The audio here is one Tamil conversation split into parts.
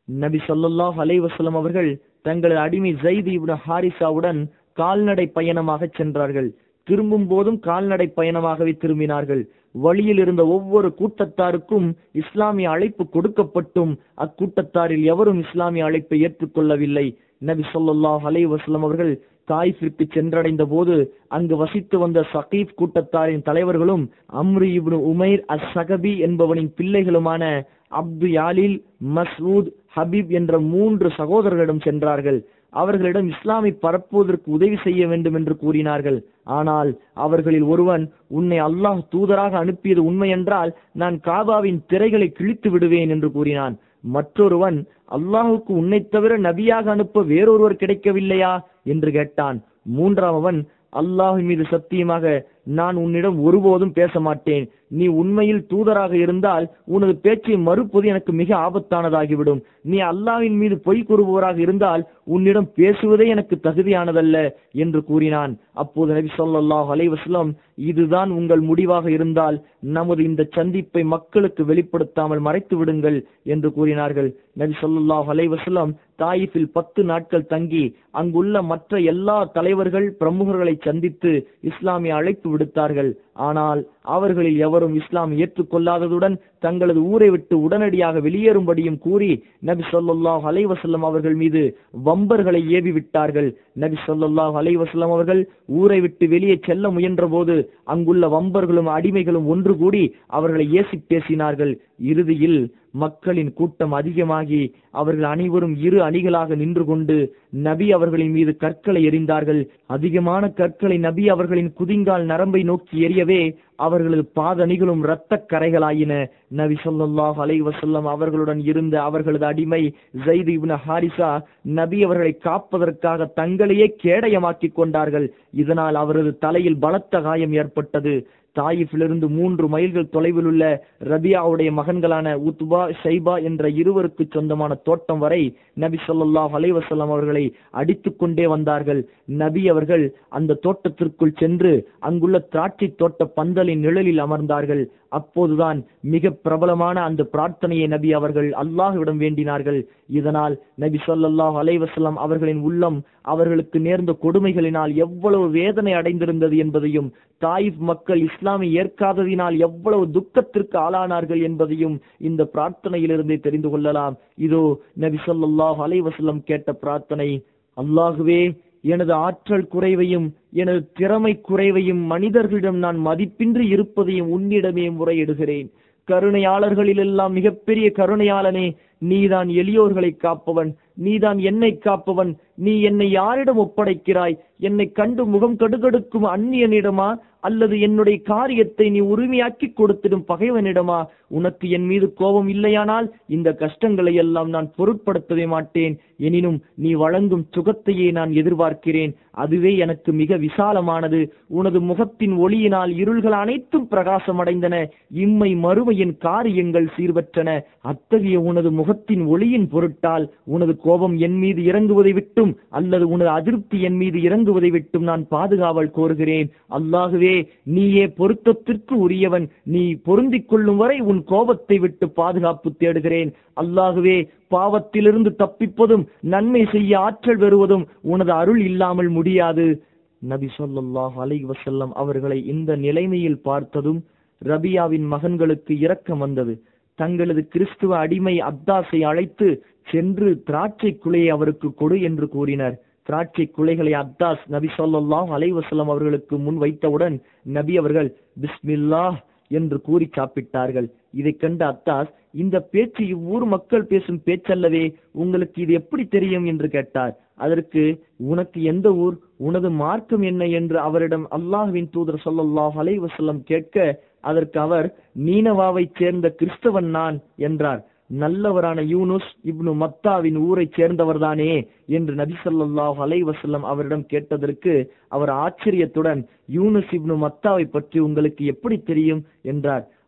நபி ஸல்லல்லாஹு அலைஹி வஸல்லம் அவர்கள் தங்களது அடிமை ஜைத் இப்னு ஹாரிசாவுடன் கால்நடை பயணமாக சென்றார்கள் திரும்பும் போதும் கால்நடை பயணமாகவே திரும்பினார்கள் வழியில் இருந்த ஒவ்வொரு கூட்டத்தாருக்கும் இஸ்லாமிய அழைப்பு கொடுக்கப்பட்டும் அக்கூட்டத்தாரில் எவரும் இஸ்லாமிய அழைப்பை ஏற்றுக்கொள்ளவில்லை நபி ஸல்லல்லாஹு அலைஹி வஸல்லம் அவர்கள் தாயிஃபிற்கு சென்றடைந்த போது அங்கு வசித்து வந்த சகீப் கூட்டத்தாரின் தலைவர்களும் Amr ibn Umair as Thaqafi என்பவனின் பிள்ளைகளுமான அப்து யாலில் மஸ்ஊத் ஹபீப் என்ற மூன்று சகோதரர்களிடம் சென்றார்கள் அவர்களிடம் இஸ்லாமை பரப்புவதற்கு உதவி செய்ய வேண்டும் என்று கூறினார்கள் ஆனால் அவர்களில் ஒருவன் உன்னை அல்லாஹ் தூதராக அனுப்பியது உண்மையென்றால் நான் காபாவின் திரைகளை கிழித்து விடுவேன் என்று கூறினான் மற்றொருவன் அல்லாஹுக்கு உன்னைத் தவிர நபியாக அனுப்ப வேறொருவர் கிடைக்கவில்லையா என்று கேட்டான் மூன்றாமவன் அல்லாஹ் மீது சத்தியமாக நான் உன்னிடம் ஒருபோதும் பேச மாட்டேன் நீ உண்மையில் தூதராக இருந்தால் உனது பேச்சை மறுப்பது எனக்கு மிக ஆபத்தானதாகிவிடும் நீ அல்லாஹ்வின் மீது பொய் கூறுபவராக இருந்தால் உன்னிடம் பேசுவதே எனக்கு தகுதியானதல்ல என்று கூறினான் அப்போது நபி ஸல்லல்லாஹு அலைஹி வஸல்லம் இதுதான் உங்கள் முடிவாக இருந்தால் நமது இந்த சந்திப்பை மக்களுக்கு வெளிப்படுத்தாமல் மறைத்து விடுங்கள் என்று கூறினார்கள் நபி ஸல்லல்லாஹு அலைஹி வஸல்லம் தாயிஃபில் பத்து நாட்கள் தங்கி அங்குள்ள மற்ற எல்லா தலைவர்கள் பிரமுகர்களை சந்தித்து இஸ்லாமிய அழைப்பு விடுத்தார்கள் ஆனால் அவர்களில் எவரும் இஸ்லாம் ஏற்றுக்கொள்ளாததுடன் தங்களது ஊரை விட்டு உடனடியாக வெளியேறும்படியும் கூறி நபி ஸல்லல்லாஹு அலைஹி வஸல்லம் அவர்கள் மீது வம்பர்களை ஏவி விட்டார்கள் நபி ஸல்லல்லாஹு அலைஹி வஸல்லம் அவர்கள் ஊரை விட்டு வெளியே செல்ல முயன்ற போது அங்குள்ள வம்பர்களும் அடிமைகளும் ஒன்று கூடி அவர்களை ஏசி பேசினார்கள் இறுதியில் மக்களின் கூட்டம் அதிகமாகி அவர்கள் அனைவரும் இரு அணிகளாக நின்று கொண்டு நபி அவர்களின் மீது கற்களை எறிந்தார்கள் அதிகமான கற்களை நபி அவர்களின் குதிங்கால் நரம்பை நோக்கி எரியவே அவர்களது பாதணிகளும் இரத்த கரைகளாயின நபி ஸல்லல்லாஹு அலைஹி வஸல்லம் அவர்களுடன் இருந்த அவர்களது அடிமை ஜைத் இப்னு ஹாரிசா நபி அவர்களை காப்பதற்காக தங்களையே கேடயமாக்கிக் கொண்டார்கள் இதனால் அவரது தலையில் பலத்த காயம் ஏற்பட்டது தாயிஃபிலிருந்து மூன்று மைல்கள் தொலைவில் உள்ள ரபியாவுடைய மகன்களான உத்பா ஷைபா என்ற இருவருக்கு சொந்தமான தோட்டம் வரை நபி ஸல்லல்லாஹு அலைஹி வஸல்லம் அவர்களை அடித்துக் கொண்டே வந்தார்கள் நபி அவர்கள் அந்த தோட்டத்திற்குள் சென்று அங்குள்ள திராட்சை தோட்ட பந்தலின் நிழலில் அமர்ந்தார்கள் அப்போதுதான் மிக பிரபலமான அந்த பிரார்த்தனையை நபி அவர்கள் அல்லாஹ்விடம் வேண்டினார்கள் இதனால் நபி ஸல்லல்லாஹு அலைஹி வஸல்லம் அவர்களின் உள்ளம் அவர்களுக்கு நேர்ந்த கொடுமைகளினால் எவ்வளவு வேதனை அடைந்திருந்தது என்பதையும் தாயிப் மக்கள் இஸ்லாமை ஏற்காததினால் எவ்வளவு துக்கத்திற்கு ஆளானார்கள் என்பதையும் இந்த பிரார்த்தனையிலிருந்தே தெரிந்து கொள்ளலாம் இதோ நபி ஸல்லல்லாஹு அலைஹி வஸல்லம் கேட்ட பிரார்த்தனை அல்லாஹுவே எனது ஆற்றல் குறைவையும் எனது திறமை குறைவையும் மனிதர்களிடம் நான் மதிப்பின்றி இருப்பதையும் உன்னிடமே முறையிடுகிறேன் கருணையாளர்களிலெல்லாம் மிகப்பெரிய கருணையாளனே நீதான் எளியோர்களை காப்பவன் நீதான் என்னை காப்பவன் நீ என்னை யாரிடம் ஒப்படைக்கிறாய் என்னை கண்டு முகம் கடுகடுக்கும் அந்நியனிடமா அல்லது என்னுடைய காரியத்தை நீ உரிமையாக்கி கொடுத்திடும் பகைவனிடமா உனக்கு என் மீது கோபம் இல்லையானால் இந்த கஷ்டங்களை எல்லாம் நான் பொருட்படுத்தவே மாட்டேன் எனினும் நீ வழங்கும் சுகத்தையே நான் எதிர்பார்க்கிறேன் அதுவே எனக்கு மிக விசாலமானது உனது முகத்தின் ஒளியினால் இருள்கள் அனைத்தும் பிரகாசமடைந்தன இம்மை மறுமையின் காரியங்கள் சீர்பற்றன அத்தகைய உனது முகத்தின் ஒளியின் பொருட்டால் உனது கோபம் என் மீது இறங்குவதை விட்டும் அல்லது உனது அதிருப்தி என் மீது இறங்குவதை விட்டும் நான் பாதுகாவல் கோருகிறேன் அல்லாகுவே நீயே பொருத்தத்திற்கு உரியவன் நீ பொருந்திக் கொள்ளும் வரை உன் கோபத்தை விட்டு பாதுகாப்பு தேடுகிறேன் அல்லாகுவே பாவத்திலிருந்து தப்பிப்பதும் நன்மை செய்ய ஆற்றல் பெறுவதும் உனது அருள் இல்லாமல் முடியாது நபி ஸல்லல்லாஹு அலைஹி வஸல்லம் அவர்களை இந்த நிலைமையில் பார்த்ததும் ரபியாவின் மகன்களுக்கு இரக்கம் வந்தது தங்களது கிறிஸ்துவ அடிமை அப்தாஸை அழைத்து சென்று திராட்சை குலையை அவருக்கு கொடு என்று கூறினர் திராட்சை குலைகளை அத்தாஸ் நபி ஸல்லல்லாஹு அலைஹி வஸல்லம் அவர்களுக்கு முன் வைத்தவுடன் நபி அவர்கள் பிஸ்மில்லாஹ் என்று கூறி சாப்பிட்டார்கள் இதை கண்ட அத்தாஸ் இந்த பேச்சு இவ்வூர் மக்கள் பேசும் பேச்சல்லவே உங்களுக்கு இது எப்படி தெரியும் என்று கேட்டார் அதற்கு உனக்கு எந்த ஊர் உனது மார்க்கம் என்ன என்று அவரிடம் அல்லாஹ்வின் தூதர் ஸல்லல்லாஹு அலைஹி வஸல்லம் கேட்க அதற்கு அவர் நீனவாவைச் சேர்ந்த கிறிஸ்தவன் நான் என்றார் நல்லவரான யூனுஸ் இப்னு மத்தாவின் ஊரைச் சேர்ந்தவர்தானே என்று நபி ஸல்லல்லாஹு அலைஹி வஸல்லம் அவரிடம் கேட்டதற்கு அவர் ஆச்சரியத்துடன் யூனுஸ் இப்னு மத்தாவை பற்றி உங்களுக்கு எப்படி தெரியும் என்றார்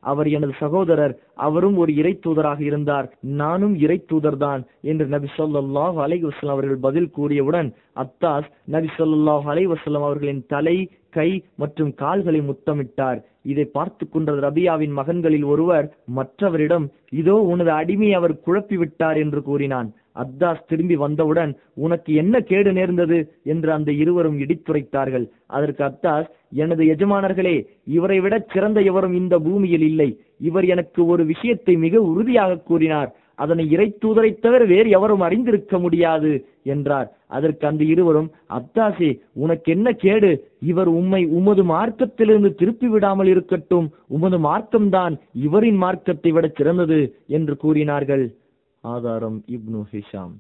அவர் எனது சகோதரர் அவரும் ஒரு இறை தூதராக இருந்தார் நானும் இறை தூதர்தான் என்று நபி ஸல்லல்லாஹு அலைஹி வஸல்லம் அவர்கள் பதில் கூறியவுடன் அத்தாஸ் நபி ஸல்லல்லாஹு அலைஹி வஸல்லம் அவர்களின் தலை கை மற்றும் கால்களை முத்தமிட்டார் இதை பார்த்து கொண்ட ரபியாவின் மகன்களில் ஒருவர் மற்றவரிடம் இதோ உனது அடிமையை அவர் குழப்பி விட்டார் என்று கூறினான் அத்தாஸ் திரும்பி வந்தவுடன் உனக்கு என்ன கேடு நேர்ந்தது என்று அந்த இருவரும் இடித்துரைத்தார்கள் அதற்கு அத்தாஸ் எனது எஜமானர்களே இவரை விட சிறந்த எவரும் இந்த பூமியில் இல்லை இவர் எனக்கு ஒரு விஷயத்தை மிக உறுதியாக கூறினார் அதனை இறை தூதரை தவிர வேறு எவரும் அறிந்திருக்க முடியாது என்றார் அதற்கு அந்த இருவரும் அத்தாசே உனக்கு என்ன கேடு இவர் உம்மை உமது மார்க்கத்திலிருந்து திருப்பி விடாமல் இருக்கட்டும் உமது மார்க்கம்தான் இவரின் மார்க்கத்தை விட சிறந்தது என்று கூறினார்கள் ஆதாரம் இப்னு ஹிஷாம்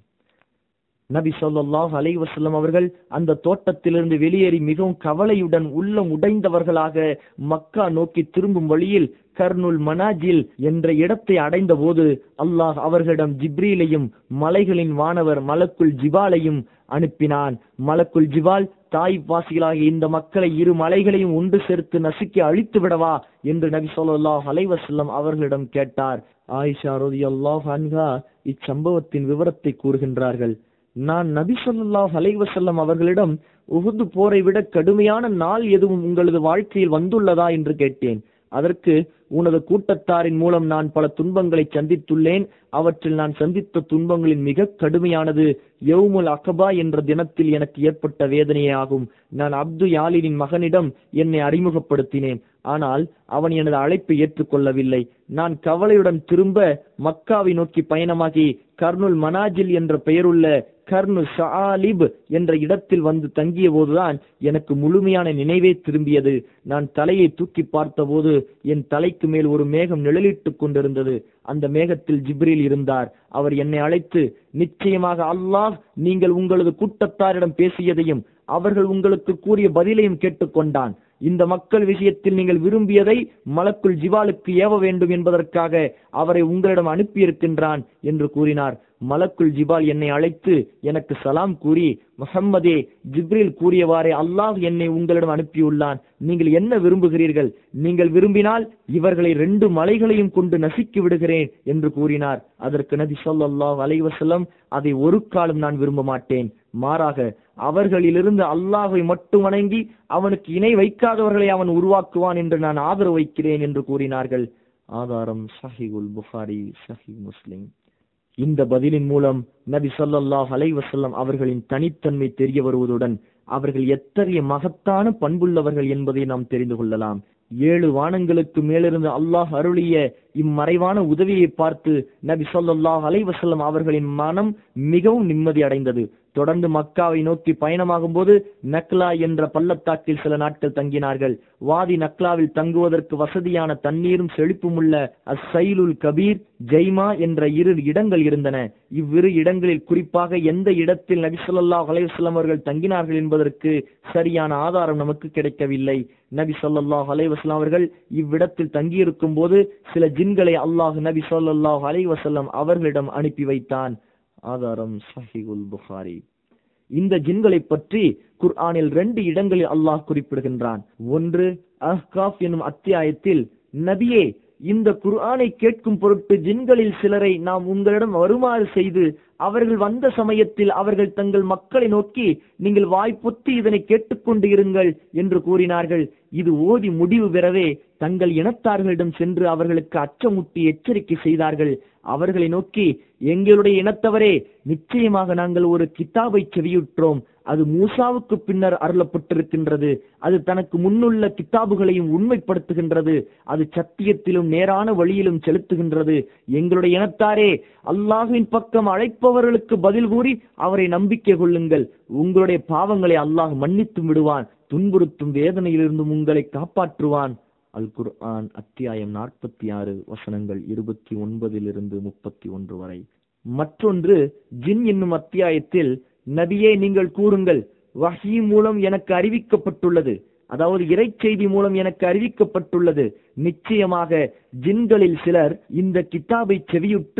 நபி ஸல்லல்லாஹு அலைஹி வஸல்லம் அவர்கள் அந்த தோட்டத்திலிருந்து வெளியேறி மிகவும் கவலையுடன் உள்ளம் உடைந்தவர்களாக மக்கா நோக்கி திரும்பும் வழியில் கர்னுல் மனாஜில் என்ற இடத்தை அடைந்த போது அல்லாஹ் அவர்களிடம் ஜிப்ரீலையும் மலைகளின் வானவர் மலக்குல் ஜிபாலையும் அனுப்பினான் மலக்குல் ஜிபால் தாய் வாசிகளாகிய இந்த மக்களை இரு மலைகளையும் ஒன்று சேர்த்து நசுக்கி அழித்து விடவா என்று நபி ஸல்லல்லாஹு அலைஹி வஸல்லம் அவர்களிடம் கேட்டார் ஆயிஷா ரலியல்லாஹு அன்ஹா இச்சம்பவத்தின் விவரத்தை கூறுகின்றார்கள் நான் நபி ஸல்லல்லாஹு அலைஹி வஸல்லம் அவர்களிடம் உஹுது போரை விட கடுமையான நாள் எதுவும் உங்களது வாழ்க்கையில் வந்துள்ளதா என்று கேட்டேன் அதற்கு உனது கூட்டத்தாரின் மூலம் நான் பல துன்பங்களை சந்தித்துள்ளேன் அவற்றில் நான் சந்தித்த துன்பங்களின் மிக கடுமையானது யவுமுல் அகபா என்ற தினத்தில் எனக்கு ஏற்பட்ட வேதனையே ஆகும் நான் அப்து யாலினின் மகனிடம் என்னை அறிமுகப்படுத்தினேன் ஆனால் அவன் எனது அழைப்பை ஏற்றுக்கொள்ளவில்லை நான் கவலையுடன் திரும்ப மக்காவை நோக்கி பயணமாகி கர்னுல் மனாஜில் என்ற பெயருள்ள கர்னு ஷாலிப் என்ற இடத்தில் வந்து தங்கிய போதுதான் எனக்கு முழுமையான நினைவே திரும்பியது நான் தலையை தூக்கி பார்த்தபோது என் தலைக்கு மேல் ஒரு மேகம் நிழலிட்டுக் கொண்டிருந்தது அந்த மேகத்தில் ஜிப்ரீல் இருந்தார் அவர் என்னை அழைத்து நிச்சயமாக அல்லாஹ் நீங்கள் உங்களது கூட்டத்தாரிடம் பேசியதையும் அவர்கள் உங்களுக்கு கூறிய பதிலையும் கேட்டுக்கொண்டான் இந்த மக்கள் விஷயத்தில் நீங்கள் விரும்பியதை மலக்குள் ஜிவாலுக்கு ஏவ வேண்டும் என்பதற்காக அவரை உங்களிடம் அனுப்பியிருக்கின்றான் என்று கூறினார் மலக்குள் ஜிபால் என்னை அழைத்து எனக்கு சலாம் கூறி முஹம்மதே ஜிப்ரில் கூறியவாறே அல்லாஹ் என்னை உங்களிடம் அனுப்பியுள்ளான் நீங்கள் என்ன விரும்புகிறீர்கள் நீங்கள் விரும்பினால் இவர்களை ரெண்டு மலைகளையும் கொண்டு நசுக்கி விடுகிறேன் என்று கூறினார் அதற்கு நபி ஸல்லல்லாஹு அலைஹி வஸல்லம் அதை ஒரு காலம் நான் விரும்ப மாட்டேன் மாறாக அவர்களிலிருந்து அல்லாஹை மட்டும் வணங்கி அவனுக்கு இணை வைக்காதவர்களை அவன் உருவாக்குவான் என்று நான் ஆதரவு வைக்கிறேன் என்று கூறினார்கள் ஆதாரம் சஹிகுல் புகாரி சஹி முஸ்லிம் இந்த பதிலின் மூலம் நபி ஸல்லல்லாஹு அலைஹி வஸல்லம் அவர்களின் தனித்தன்மை தெரிய வருவதுடன் அவர்கள் எத்தகைய மகத்தான பண்புள்ளவர்கள் என்பதை நாம் தெரிந்து கொள்ளலாம் ஏழு வானங்களுக்கு மேலிருந்து அல்லாஹ் அருளிய இம்மறைவான உதவியை பார்த்து நபி ஸல்லல்லாஹு அலைஹி வஸல்லம் அவர்களின் மனம் மிகவும் நிம்மதி அடைந்தது தொடர்ந்து மக்காவை நோக்கி பயணமாகும் போது நக்லா என்ற பள்ளத்தாக்கில் சில நாட்கள் தங்கினார்கள் வாதி நக்லாவில் தங்குவதற்கு வசதியான தண்ணீரும் செழிப்பும் உள்ள அஸ்ஸைலுல் கபீர் ஜெய்மா என்ற இரு இடங்கள் இருந்தன இவ்விரு இடங்களில் குறிப்பாக எந்த இடத்தில் நபி ஸல்லல்லாஹு அலைஹி வஸல்லம் அவர்கள் தங்கினார்கள் என்பதற்கு சரியான ஆதாரம் நமக்கு கிடைக்கவில்லை நபி ஸல்லல்லாஹு அலைஹி வஸல்லம் அவர்கள் இவ்விடத்தில் தங்கியிருக்கும் போது சில ஜின்களை அல்லாஹ் நபி ஸல்லல்லாஹு அலைஹி வஸல்லம் அவர்களிடம் அனுப்பி வைத்தான் ஆதாரம் சஹிகுல் புகாரி இந்த ஜின்களை பற்றி குர்ஆனில் ரெண்டு இடங்களில் அல்லாஹ் குறிப்பிடுகின்றான் ஒன்று அஹ்காஃப் என்னும் அத்தியாயத்தில் நபியே இந்த குர்ஆனை கேட்கும் பொருட்டு ஜின்களில் சிலரை நாம் உங்களிடம் வருமாறு செய்து அவர்கள் வந்த சமயத்தில் அவர்கள் தங்கள் மக்களை நோக்கி நீங்கள் வாய்ப்புத்தி இதனை கேட்டுக்கொண்டு இருங்கள் என்று கூறினார்கள் இது ஓதி முடிவு பெறவே தங்கள் இனத்தார்களிடம் சென்று அவர்களுக்கு அச்சமூட்டி எச்சரிக்கை செய்தார்கள் அவர்களை நோக்கி எங்களுடைய இனத்தவரே நிச்சயமாக நாங்கள் ஒரு கிதாபை செவியுற்றோம் அது மூசாவுக்கு பின்னர் அருளப்பட்டிருக்கின்றது அது தனக்கு முன்னுள்ள கித்தாபுகளையும் உண்மைப்படுத்துகின்றது அது சத்தியத்திலும் நேரான வழியிலும் செலுத்துகின்றது எங்களுடைய இனத்தாரே அல்லாஹுவின் பக்கம் அழைப்பவர்களுக்கு பதில் கூறி அவரை நம்பிக்கை கொள்ளுங்கள் உங்களுடைய பாவங்களை அல்லாஹ் மன்னித்து விடுவான் துன்புறுத்தும் வேதனையிலிருந்தும் உங்களை காப்பாற்றுவான் அல் குர்ஆன் அத்தியாயம் நாற்பத்தி ஆறு வசனங்கள் இருபத்தி ஒன்பதிலிருந்து முப்பத்தி ஒன்று வரை மற்றொன்று ஜின் என்னும் அத்தியாயத்தில் நபியே நீங்கள் கூறுங்கள் வஹி மூலம் எனக்கு அறிவிக்கப்பட்டுள்ளது அதாவது இறை செய்தி மூலம் எனக்கு அறிவிக்கப்பட்டுள்ளது நிச்சயமாக ஜின்களில் சிலர் இந்த கிதாபை செவியுற்று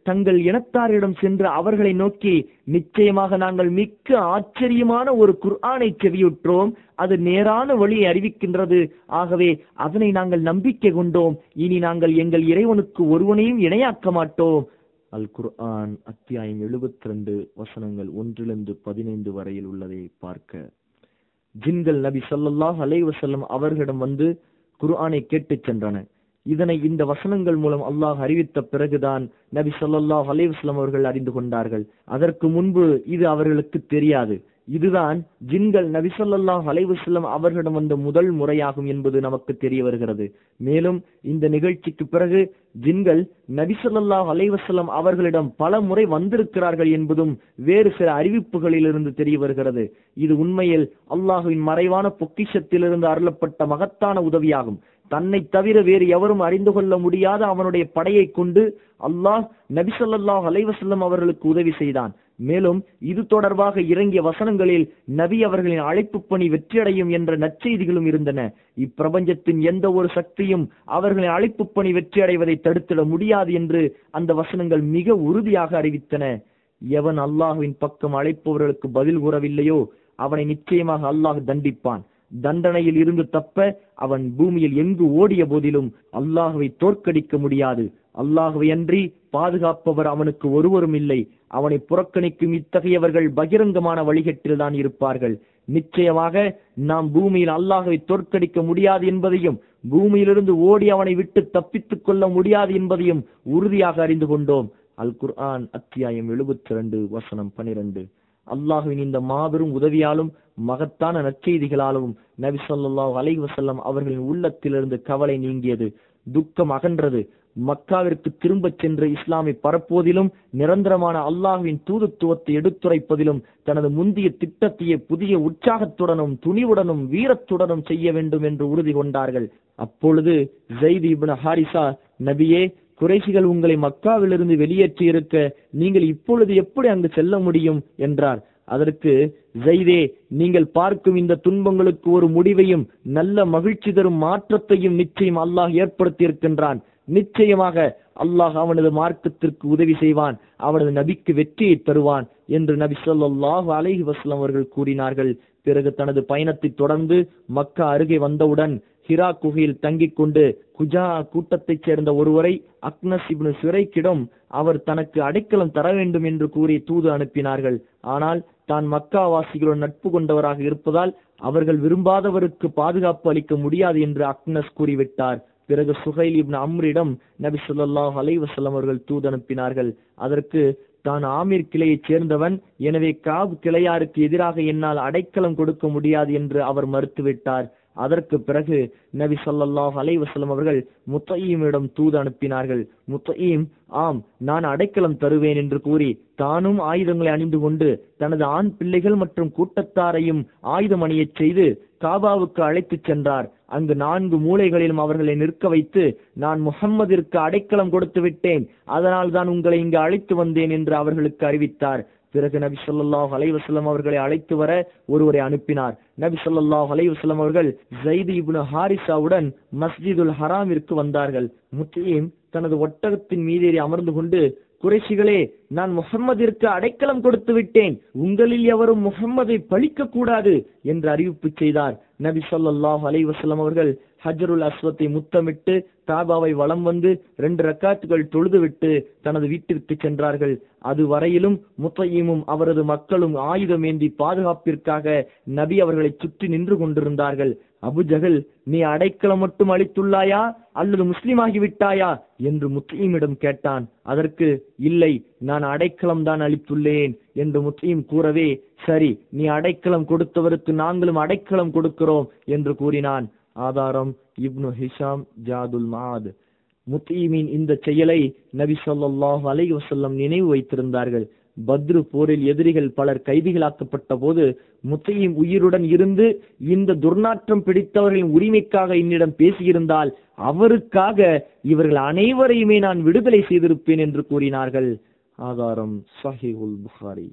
தங்கள் இனத்தாரிடம் சென்று அவர்களை நோக்கி நிச்சயமாக நாங்கள் மிக்க ஆச்சரியமான ஒரு குர்ஆனை செவியுற்றோம் அது நேரான வழியை அறிவிக்கின்றது ஆகவே அதனை நாங்கள் நம்பிக்கை கொண்டோம் இனி நாங்கள் எங்கள் இறைவனுக்கு ஒருவனையும் இணையாக்க மாட்டோம் அல் குர்ஆன் அத்தியாயம் எழுபத்தி ரெண்டு வசனங்கள் ஒன்றிலிருந்து பதினைந்து வரையில் உள்ளதை பார்க்க ஜின்கள் நபி ஸல்லல்லாஹு அலைஹி வஸல்லம் அவர்களிடம் வந்து குர்ஆனை கேட்டுச் சென்றன இதனை இந்த வசனங்கள் மூலம் அல்லாஹ் அறிவித்த பிறகுதான் நபி ஸல்லல்லாஹு அலைஹி வஸல்லம் அவர்கள் அறிந்து கொண்டார்கள் அதற்கு முன்பு இது அவர்களுக்கு தெரியாது இதுதான் ஜின்கள் நபி ஸல்லல்லாஹு அலைஹி வஸல்லம் அவர்களிடம் வந்த முதல் முறையாகும் என்பது நமக்கு தெரிய வருகிறது மேலும் இந்த நிகழ்ச்சிக்கு பிறகு ஜின்கள் நபி ஸல்லல்லாஹு அலைஹி வஸல்லம் அவர்களிடம் பல முறை வந்திருக்கிறார்கள் என்பதும் வேறு சில அறிவிப்புகளிலிருந்து தெரிய வருகிறது இது உண்மையில் அல்லாஹுவின் மறைவான பொக்கிஷத்திலிருந்து அருளப்பட்ட மகத்தான உதவியாகும் தன்னை தவிர வேறு எவரும் அறிந்து கொள்ள முடியாத அவனுடைய படையை கொண்டு அல்லாஹ் நபி ஸல்லல்லாஹு அலைஹி வஸல்லம் அவர்களுக்கு உதவி செய்தான் மேலும் இது தொடர்பாக இறங்கிய வசனங்களில் நபி அவர்களின் அழைப்பு பணி வெற்றியடையும் என்ற நற்செய்திகளும் இருந்தன இப்பிரபஞ்சத்தின் எந்த ஒரு சக்தியும் அவர்களின் அழைப்பு பணி வெற்றியடைவதை தடுத்திட முடியாது என்று அந்த வசனங்கள் மிக உறுதியாக அறிவித்தன எவன் அல்லாஹுவின் பக்கம் அழைப்பவர்களுக்கு பதில் கூறவில்லையோ அவனை நிச்சயமாக அல்லாஹ் தண்டிப்பான் தண்டனையில் இருந்து தப்ப அவன் பூமியில் எங்கு ஓடிய போதிலும் அல்லாஹுவை தோற்கடிக்க முடியாது அல்லாஹுவை அன்றி பாதுகாப்பவர் அவனுக்கு ஒருவரும் இல்லை அவனை புறக்கணிக்கும் இத்தகையவர்கள் பகிரங்கமான வழிகட்டில் தான் இருப்பார்கள் நிச்சயமாக நாம் பூமியில் அல்லாஹுவை தோற்கடிக்க முடியாது என்பதையும் பூமியிலிருந்து ஓடி அவனை விட்டு தப்பித்துக் கொள்ள முடியாது என்பதையும் உறுதியாக அறிந்து கொண்டோம் அல் குர்ஆன் அத்தியாயம் எழுபத்தி ரெண்டு வசனம் பனிரெண்டு அல்லாஹுவின் இந்த மாபெரும் உதவியாலும் மகத்தான நற்செய்திகளாலும் நபி ஸல்லல்லாஹு அலைஹி வஸல்லம் அவர்களின் உள்ளத்திலிருந்து கவலை நீங்கியது துக்கம் அகன்றது மக்காவிற்கு திரும்பச் சென்று இஸ்லாமை பரப்புவதிலும் நிரந்தரமான அல்லாஹுவின் தூதுத்துவத்தை எடுத்துரைப்பதிலும் தனது முந்திய திட்டத்தையே புதிய உற்சாகத்துடனும் துணிவுடனும் வீரத்துடனும் செய்ய வேண்டும் என்று உறுதி கொண்டார்கள் அப்பொழுது ஜெயித் இப்னு ஹாரிசா நபியே குறைசிகள் உங்களை மக்காவிலிருந்து வெளியேற்றி இருக்க நீங்கள் இப்பொழுது எப்படி அங்கு செல்ல முடியும் என்றார் அதற்கு ஜெய்தே நீங்கள் பார்க்கும் இந்த துன்பங்களுக்கு ஒரு முடிவையும் நல்ல மகிழ்ச்சி தரும் மாற்றத்தையும் நிச்சயம் அல்லாஹ் ஏற்படுத்தி இருக்கின்றான் நிச்சயமாக அல்லாஹ் அவனது மார்க்கத்திற்கு உதவி செய்வான் அவனது நபிக்கு வெற்றியை தருவான் என்று நபி ஸல்லல்லாஹு அலைஹி வஸல்லம் அவர்கள் கூறினார்கள் பிறகு தனது பயணத்தை தொடர்ந்து மக்கா அருகே வந்தவுடன் ஹிரா குகையில் தங்கிக் கொண்டு குஜா கூட்டத்தைச் சேர்ந்த ஒருவரை அக்னஸ் இப்னு சுரைக்கிடம் அவர் தனக்கு அடைக்கலம் தர வேண்டும் என்று கூறி தூது அனுப்பினார்கள் ஆனால் தான் மக்கா வாசிகளுடன் நட்பு கொண்டவராக இருப்பதால் அவர்கள் விரும்பாதவருக்கு பாதுகாப்பு அளிக்க முடியாது என்று அக்னஸ் கூறிவிட்டார் பிறகு சுஹைல் இப்னு அம்ரிடம் நபி ஸல்லல்லாஹு அலைஹி வஸல்லம் அவர்கள் தூது அனுப்பினார்கள் அதற்கு தான் ஆமீர் கிளையைச் சேர்ந்தவன் எனவே காப் கிளையாருக்கு எதிராக என்னால் அடைக்கலம் கொடுக்க முடியாது என்று அவர் மறுத்துவிட்டார் அதற்கு பிறகு நபி ஸல்லல்லாஹு அலைஹி வஸல்லம் அவர்கள் முத்தையீமிடம் தூது அனுப்பினார்கள் முத்தையீம் ஆம் நான் அடைக்கலம் தருவேன் என்று கூறி தானும் ஆயுதங்களை அணிந்து கொண்டு தனது ஆண் பிள்ளைகள் மற்றும் கூட்டத்தாரையும் ஆயுதம் அணியச் செய்து காபாவுக்கு அழைத்துச் சென்றார் அங்கு நான்கு மூலைகளிலும் அவர்களை நிற்க வைத்து நான் முஹம்மதிற்கு அடைக்கலம் கொடுத்து விட்டேன் அதனால் தான் உங்களை இங்கு அழைத்து வந்தேன் என்று அவர்களுக்கு அறிவித்தார் பிறகு நபி ஸல்லல்லாஹு அலைஹி வஸல்லம் அவர்களை அழைத்து வர ஒருவரை அனுப்பினார் நபி ஸல்லல்லாஹு அலைஹி வஸல்லம் அவர்கள் ஜைத் இப்னு ஹாரிசாவுடன் மஸ்ஜிதுல் ஹராமிற்கு வந்தார்கள் முத்தீம் தனது ஒட்டகத்தின் மீதேறி அமர்ந்து கொண்டு குறைஷிகளே நான் முகம்மதிற்கு அடைக்கலம் கொடுத்து விட்டேன் உங்களில் எவரும் முகம்மதை பழிக்க கூடாது என்று அறிவிப்பு செய்தார் நபி ஸல்லல்லாஹு அலைஹி வஸல்லம் அவர்கள் ஹஜருல் அஸ்வத்தை முத்தமிட்டு காபாவை வலம் வந்து ரெண்டு ரக்காத்துகள் தொழுதுவிட்டு தனது வீட்டிற்கு சென்றார்கள் அது வரையிலும் முத்தையீமும் அவரது மக்களும் ஆயுதம் ஏந்தி பாதுகாப்பிற்காக நபி அவர்களை சுற்றி நின்று கொண்டிருந்தார்கள் அபுஜகல் நீ அடைக்கலம் மட்டும் அளித்துள்ளாயா அல்லது முஸ்லிமாகி விட்டாயா என்று முஸ்லீமிடம் கேட்டான் அதற்கு இல்லை நான் அடைக்கலம் தான் அளித்துள்ளேன் என்று முஸ்லீம் கூறவே சரி நீ அடைக்கலம் கொடுத்தவருக்கு நாங்களும் அடைக்கலம் கொடுக்கிறோம் என்று கூறினான் ஆதாரம் இப்னு ஹிஷாம் ஜாதுல் மாத் முத்தீமின் இந்த செயலை நபி ஸல்லல்லாஹு அலைஹி வஸல்லம் நினைவு வைத்திருந்தார்கள் பத்ரு போரில் எதிரிகள் பலர் கைதிகளாக்கப்பட்ட போது முத்தையும் உயிருடன் இருந்து இந்த துர்நாற்றம் பிடித்தவர்களின் உரிமைக்காக என்னிடம் பேசியிருந்தால் அவருக்காக இவர்கள் அனைவரையுமே நான் விடுதலை செய்திருப்பேன் என்று கூறினார்கள் ஆதாரம் சஹீஹுல் புகாரி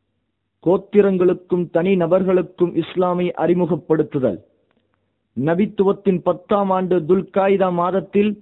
கோத்திரங்களுக்கும் தனி நபர்களுக்கும் இஸ்லாமை அறிமுகப்படுத்துதல் நபித்துவத்தின் பத்தாம் ஆண்டு துல்காய்தா மாதத்தில்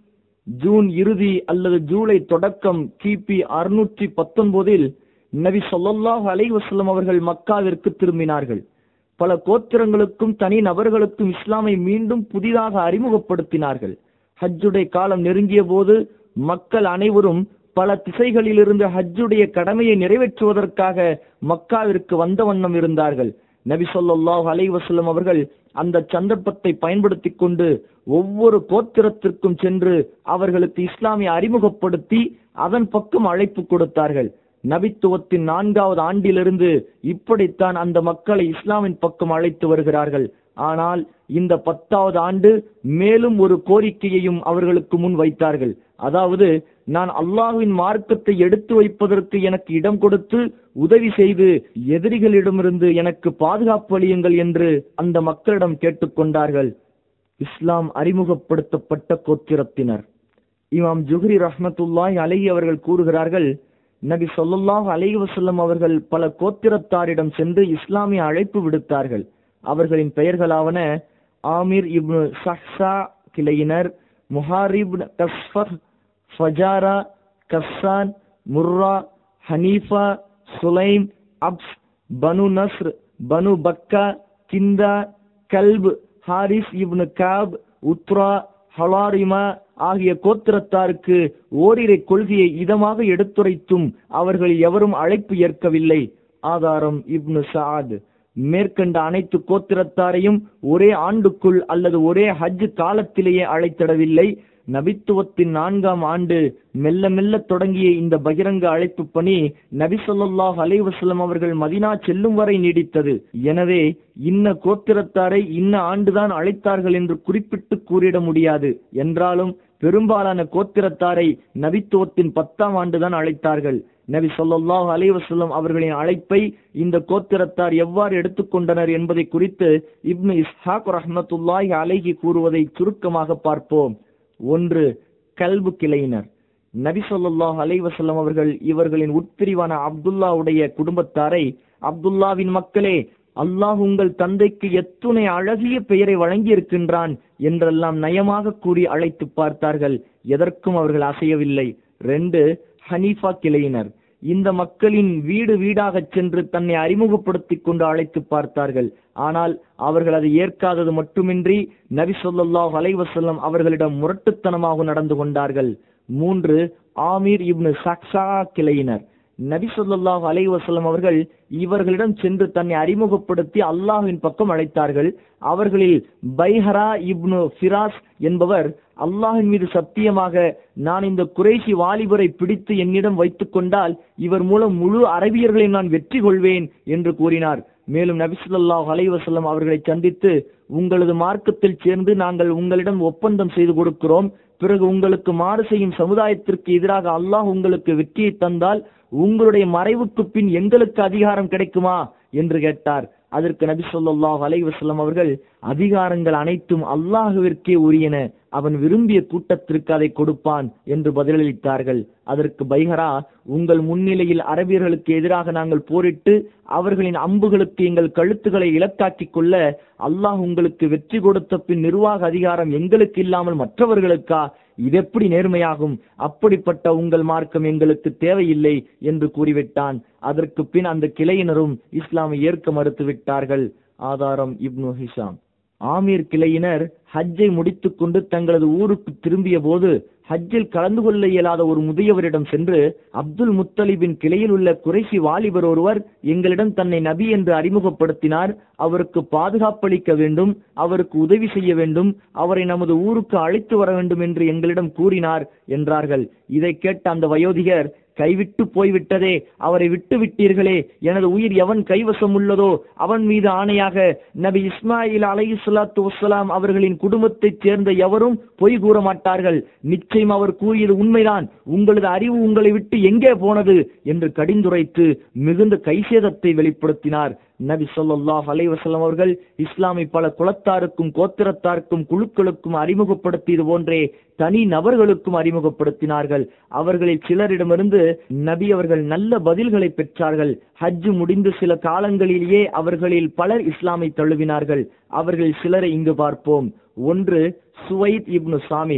ஜூன் இறுதி அல்லது ஜூலை தொடக்கம் கிபி அறுநூற்றி பத்தொன்பதில் நபி ஸல்லல்லாஹு அலைஹி வஸல்லம் அவர்கள் மக்காவிற்கு திரும்பினார்கள் பல கோத்திரங்களுக்கும் தனி நபர்களுக்கும் இஸ்லாமை மீண்டும் புதிதாக அறிமுகப்படுத்தினார்கள் ஹஜ்ஜுடைய காலம் நெருங்கிய போது மக்கள் அனைவரும் பல திசைகளிலிருந்து ஹஜ்ஜுடைய கடமையை நிறைவேற்றுவதற்காக மக்காவிற்கு வந்த வண்ணம் இருந்தார்கள் நபி ஸல்லல்லாஹு அலைஹி வஸல்லம் அவர்கள் அந்த சந்தர்ப்பத்தை பயன்படுத்திக் கொண்டு ஒவ்வொரு கோத்திரத்திற்கும் சென்று அவர்களுக்கு இஸ்லாமை அறிமுகப்படுத்தி அதன் பக்கம் அழைப்பு கொடுத்தார்கள் நபித்துவத்தின் நான்காவது ஆண்டிலிருந்து இப்படித்தான் அந்த மக்களை இஸ்லாமின் பக்கம் அழைத்து வருகிறார்கள் ஆனால் இந்த பத்தாவது ஆண்டு மேலும் ஒரு கோரிக்கையையும் அவர்களுக்கு முன் வைத்தார்கள் அதாவது நான் அல்லாஹ்வின் மார்க்கத்தை எடுத்து வைப்பதற்கு எனக்கு இடம் கொடுத்து உதவி செய்து எதிரிகளிடமிருந்து எனக்கு பாதுகாப்பு அளியுங்கள் என்று அந்த மக்களிடம் கேட்டுக்கொண்டார்கள் இஸ்லாம் அறிமுகப்படுத்தப்பட்ட கோத்திரத்தினர் இமாம் ஜுஹ்ரி ரஹ்மத்துல்லாஹி அலைஹி அவர்கள் கூறுகிறார்கள் நபி ஸல்லல்லாஹு அலைஹி வஸல்லம் அவர்கள் பல கோத்திரத்தாரிடம் சென்று இஸ்லாமிய அழைப்பு விடுத்தார்கள் அவர்களின் பெயர்களாவன ஆமிர் இப்னு சஹ்சா கிளையினர் Muharib Khasafa Fazara Ghassan Murra Hanifa Sulaym Abs Banu Nasr Banu Bakka Kinda Kalb Harith ibn Kaab Udhra Hadarima ஆகிய கோத்திரத்தாருக்கு ஓரிரை கொள்கையை இதமாக எடுத்துரைத்தும் அவர்கள் எவரும் அழைப்பு ஏற்கவில்லை ஆதாரம் இப்னு சாத் மேற்கண்ட அனைத்து கோத்திரத்தாரையும் ஒரே ஆண்டுக்குள் அல்லது ஒரே ஹஜ் காலத்திலேயே அழைத்திடவில்லை நபித்துவத்தின் நான்காம் ஆண்டு மெல்ல மெல்ல தொடங்கிய இந்த பகிரங்க அழைப்பு பணி நபி ஸல்லல்லாஹு அலைஹி வஸல்லம் அவர்கள் மதினா செல்லும் வரை நீடித்தது எனவே இன்ன கோத்திரத்தாரை இன்ன ஆண்டுதான் அழைத்தார்கள் என்று குறிப்பிட்டு கூறிட முடியாது என்றாலும் பெரும்பாலான கோத்திரத்தாரை நபித்துவத்தின் பத்தாம் ஆண்டுதான் அழைத்தார்கள் நபி ஸல்லல்லாஹு அலைஹி வஸல்லம் அவர்களின் அழைப்பை இந்த கோத்திரத்தார் எவ்வாறு எடுத்துக்கொண்டனர் என்பதை குறித்து இப்னு இஸ்ஹாக் ரஹ்மத்துல்லாஹி அலைஹி கூறுவதை சுருக்கமாக பார்ப்போம் ஒன்று கல்பு கிளையினர் நபி ஸல்லல்லாஹு அலைஹி வஸல்லம் அவர்கள் இவர்களின் உட்பிரிவான அப்துல்லாவுடைய குடும்பத்தாரை அப்துல்லாவின் மக்களே அல்லாஹ் உங்கள் தந்தைக்கு எத்துணை அழகிய பெயரை வழங்கி இருக்கின்றான் என்றெல்லாம் நயமாக கூறி அழைத்து பார்த்தார்கள் எதற்கும் அவர்கள் அசையவில்லை ரெண்டு ஹனீஃபா கிளையினர் இந்த மக்களின் வீடு வீடாகச் சென்று தன்னை அறிமுகப்படுத்திக் கொண்டு அழைத்து பார்த்தார்கள் ஆனால் அவர்கள் அதை ஏற்காதது மட்டுமின்றி நபி ஸல்லல்லாஹு அலைஹி வஸல்லம் அவர்களிடம் முரட்டுத்தனமாக நடந்து கொண்டார்கள் மூன்று ஆமீர் இப்னு சக்ஸா கிளையினர் நபி ஸல்லல்லாஹு அலைஹி வஸல்லம் அவர்கள் இவர்களிடம் சென்று தன்னை அறிமுகப்படுத்தி அல்லாஹ்வின் பக்கம் அழைத்தார்கள் அவர்களில் பைஹரா இப்னு ஃபிராஸ் என்பவர் அல்லாஹின் மீது சத்தியமாக நான் இந்த குறைஷி வாலிபரை பிடித்து என்னிடம் வைத்துக் கொண்டால் இவர் மூலம் முழு அரபியர்களையும் நான் வெற்றி கொள்வேன் என்று கூறினார் மேலும் நபி ஸல்லல்லாஹு அலைஹி வஸல்லம் அவர்களை சந்தித்து உங்களது மார்க்கத்தில் சேர்ந்து நாங்கள் உங்களிடம் ஒப்பந்தம் செய்து கொடுக்கிறோம் பிறகு உங்களுக்கு மாறு செய்யும் சமுதாயத்திற்கு எதிராக அல்லாஹ் உங்களுக்கு வெற்றியை தந்தால் உங்களுடைய மறைவுக்கு பின் எங்களுக்கு அதிகாரம் கிடைக்குமா என்று கேட்டார் அதற்கு நபி ஸல்லல்லாஹு அலைஹி வஸல்லம் அவர்கள் அதிகாரங்கள் அனைத்தும் அல்லாஹுவிற்கே உரியன அவன் விரும்பிய கூட்டத்திற்கு அதை கொடுப்பான் என்று பதிலளித்தார்கள் அதற்கு பைஹரா உங்கள் முன்னிலையில் அரபியர்களுக்கு எதிராக நாங்கள் போரிட்டு அவர்களின் அம்புகளுக்கு எங்கள் கழுத்துக்களை இலக்காக்கிக் கொள்ள அல்லாஹ் உங்களுக்கு வெற்றி கொடுத்த பின் நிர்வாக அதிகாரம் எங்களுக்கு இல்லாமல் மற்றவர்களுக்கா இதெப்படி நேர்மையாகும் அப்படிப்பட்ட உங்கள் மார்க்கம் எங்களுக்கு தேவையில்லை என்று கூறிவிட்டான் அதற்கு பின் அந்த கிளையினரும் இஸ்லாமை ஏற்க மறுத்து விட்டார்கள் ஆதாரம் இப்னு ஹிஷாம் ஆமீர் கிளையினர் ஹஜ்ஜை முடித்துக்கொண்டு தங்களது ஊருக்கு திரும்பிய போது ஹஜ்ஜில் கலந்து கொள்ள இயலாத ஒரு முதியவரிடம் சென்று அப்துல் முத்தலிபின் கிளையில் உள்ள குறைசி வாலிபர் ஒருவர் எங்களிடம் தன்னை நபி என்று அறிமுகப்படுத்தினார் அவருக்கு பாதுகாப்பளிக்க வேண்டும் அவருக்கு உதவி செய்ய வேண்டும் அவரை நமது ஊருக்கு அழைத்து வர வேண்டும் என்று எங்களிடம் கூறினார் என்றார்கள் இதை கேட்ட அந்த வயோதிகர் கைவிட்டு போய்விட்டதே அவரை விட்டு விட்டீர்களே எனது உயிர் எவன் கைவசம் உள்ளதோ அவன் மீது ஆணையாக நபி இஸ்மாயில் அலைஹி ஸலாத்து வஸ்ஸலாம் அவர்களின் குடும்பத்தைச் சேர்ந்த எவரும் பொய் கூற மாட்டார்கள் நிச்சயம் அவர் கூறியது உண்மைதான் உங்களது அறிவு உங்களை விட்டு எங்கே போனது என்று கடிந்துரைத்து மிகுந்த கைசேதத்தை வெளிப்படுத்தினார் நபி ஸல்லல்லாஹு அலைஹி வஸல்லம் அவர்கள் இஸ்லாமை பல குலத்தாருக்கும் கோத்திரத்தாருக்கும் குழுக்களுக்கும் அறிமுகப்படுத்தியது போன்றே தனி நபர்களுக்கும் அறிமுகப்படுத்தினார்கள் அவர்களில் சிலரிடமிருந்து நபி அவர்கள் நல்ல பதில்களை பெற்றார்கள் ஹஜ் முடிந்து சில காலங்களிலேயே அவர்களில் பலர் இஸ்லாமை தழுவினார்கள் அவர்கள் சிலரை இங்கு பார்ப்போம் ஒன்று சுவைத் இப்னு சாமித்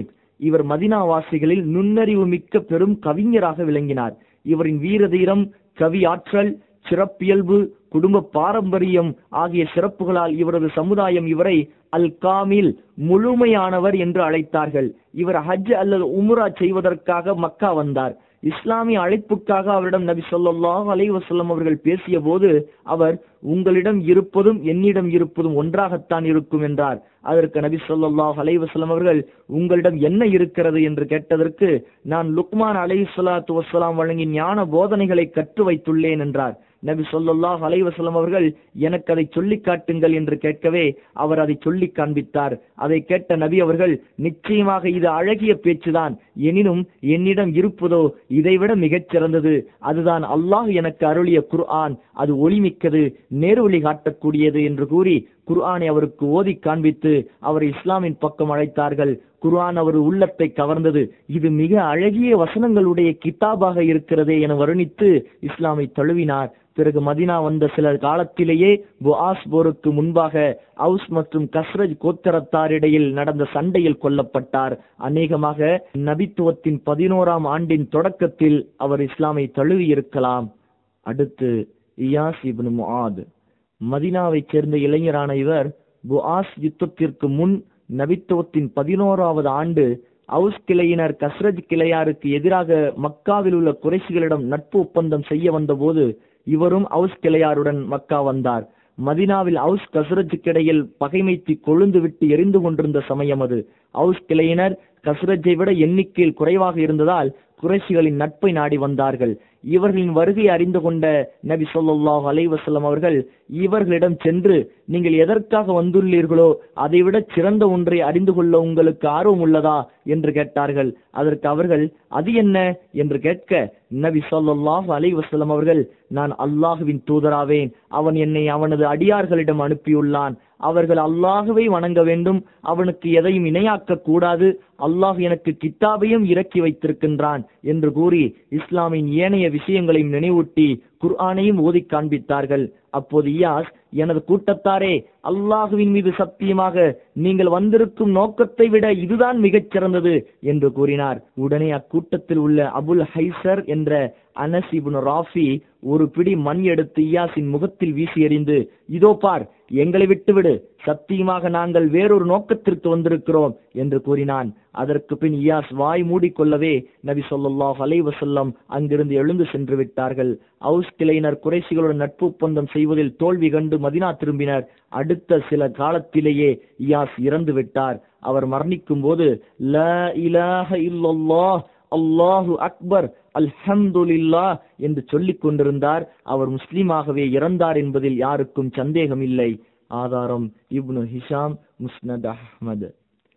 இவர் மதினாவாசிகளில் நுண்ணறிவு மிக்க பெரும் கவிஞராக விளங்கினார் இவரின் வீரதீரம் கவி ஆற்றல் சிறப்பியல்பு குடும்ப பாரம்பரியம் ஆகிய சிறப்புகளால் இவரது சமுதாயம் இவரை அல் காமில் முழுமையானவர் என்று அழைத்தார்கள் இவர் ஹஜ் அல்லது உம்ரா செய்வதற்காக மக்கா வந்தார் இஸ்லாமிய அழைப்புக்காக அவரிடம் நபி ஸல்லல்லாஹு அலைஹி வஸல்லம் அவர்கள் பேசிய போது அவர் உங்களிடம் இருப்பதும் என்னிடம் இருப்பதும் ஒன்றாகத்தான் இருக்கும் என்றார் அதற்கு நபி ஸல்லல்லாஹு அலைஹி வஸல்லம் அவர்கள் உங்களிடம் என்ன இருக்கிறது என்று கேட்டதற்கு நான் லுக்மான் அலைஹி ஸலாத்து வஸ்ஸலாம் வழங்கிய ஞான போதனைகளை கற்று வைத்துள்ளேன் என்றார் நபி ஸல்லல்லாஹு அலைஹி வஸல்லம் அவர்கள் எனக்கு அதை சொல்லி காட்டுங்கள் என்று கேட்கவே அவர் அதை சொல்லி காண்பித்தார் அதை கேட்ட நபி அவர்கள் நிச்சயமாக இது அழகிய பேச்சுதான் எனினும் என்னிடம் இருப்பதோ இதைவிட மிகச் சிறந்தது அதுதான் அல்லாஹ் எனக்கு அருளிய குர்ஆன் அது ஒளிமிக்கது நேர்வழி காட்டக்கூடியது என்று கூறி குர்ஆனை அவருக்கு ஓதி காண்பித்து அவர் இஸ்லாமின் பக்கம் அழைத்தார்கள் குர்ஆன் அவர் உள்ளத்தை கவர்ந்தது இது மிக அழகிய வசனங்களுடைய கிதாபாக இருக்கிறதே என வருணித்து இஸ்லாமை தழுவினார் பிறகு மதினா வந்த சில காலத்திலேயே புஆஸ் போருக்கு முன்பாக அவுஸ் மற்றும் கஸ்ரஜ் கோத்திரத்தாரிடையில் நடந்த சண்டையில் கொல்லப்பட்டார் அநேகமாக நபித்துவத்தின் பதினோராம் ஆண்டின் தொடக்கத்தில் அவர் இஸ்லாமை தழுவி இருக்கலாம் அடுத்து இயாஸ் இப்னு முஆத் மதினாவைச் சேர்ந்த இளைஞரான இவர் புஆஸ் யுத்தத்திற்கு முன் நபித்துவத்தின் பதினோராவது ஆண்டு அவுஸ் கிளையினர் கஸ்ரஜ் கிளையாருக்கு எதிராக மக்காவில் உள்ள குறைசிகளிடம் நட்பு ஒப்பந்தம் செய்ய வந்தபோது இவரும் அவுஸ் கிளையாருடன் மக்கா வந்தார் மதினாவில் அவுஸ் கஸ்ரஜுக்கிடையில் பகைமைத்து கொழுந்து விட்டு எரிந்து கொண்டிருந்த சமயம் அது அவுஸ் கிளையினர் கஸ்ரஜை விட எண்ணிக்கையில் குறைவாக இருந்ததால் குறைசிகளின் நட்பை நாடி வந்தார்கள் இவர்களின் வருகை அறிந்து கொண்ட நபி ஸல்லல்லாஹு அலைஹி வஸல்லம் அவர்கள் இவர்களிடம் சென்று நீங்கள் எதற்காக வந்துள்ளீர்களோ அதைவிட சிறந்த ஒன்றை அறிந்து கொள்ள உங்களுக்கு ஆர்வம் உள்ளதா என்று கேட்டார்கள் அதற்கு அவர்கள் அது என்ன என்று கேட்க நபி ஸல்லல்லாஹு அலைஹி வஸல்லம் அவர்கள் நான் அல்லாஹுவின் தூதராவேன் அவன் என்னை அவனது அடியார்களிடம் அனுப்பியுள்ளான் அவர்கள் அல்லாஹுவை வணங்க வேண்டும் அவனுக்கு எதையும் இணையாக்க கூடாது அல்லாஹ் எனக்கு கித்தாபையும் இறக்கி வைத்திருக்கின்றான் என்று கூறி இஸ்லாமின் ஏனைய விஷயங்களையும் நினைவூட்டி குர்ஆனையும் ஓதி காண்பித்தார்கள் அப்போது இயாஸ் எனது கூட்டத்தாரே அல்லாஹுவின் மீது சத்தியமாக நீங்கள் வந்திருக்கும் நோக்கத்தை விட இதுதான் மிகச் சிறந்தது என்று கூறினார் உடனே அக்கூட்டத்தில் உள்ள அபுல் ஹைசர் என்ற அனஸ் இப்னு ராஃபி ஒரு பிடி மண் எடுத்து இயாஸின் முகத்தில் வீசி எறிந்து இதோ பார் எங்களை விட்டுவிடு சத்தியமாக நாங்கள் வேறொரு நோக்கத்திற்கு வந்திருக்கிறோம் என்று கூறினான் அதற்கு பின் இயாஸ் வாய் மூடிக்கொள்ளவே நபி ஸல்லல்லாஹு அலைஹி வஸல்லம் அங்கிருந்து எழுந்து சென்று விட்டார்கள் அவுஸ் கிளையினர் குறைசிகளுடன் நட்பு ஒப்பந்தம் செய்வதில் தோல்வி கண்டு மதினா திரும்பினர் அடுத்த சில காலத்திலேயே இயாஸ் இறந்து விட்டார் அவர் மரணிக்கும் போது ல இலாஹ இல்லல்லாஹ் அல்லாஹு அக்பர் அல்ஹம்துலில்லா என்று சொல்லிக் கொண்டிருந்தார் அவர் முஸ்லீமாகவே இறந்தார் என்பதில் யாருக்கும் சந்தேகம் இல்லை ஆதாரம் இப்னு ஹிஷாம் முஸ்னத் அஹ்மது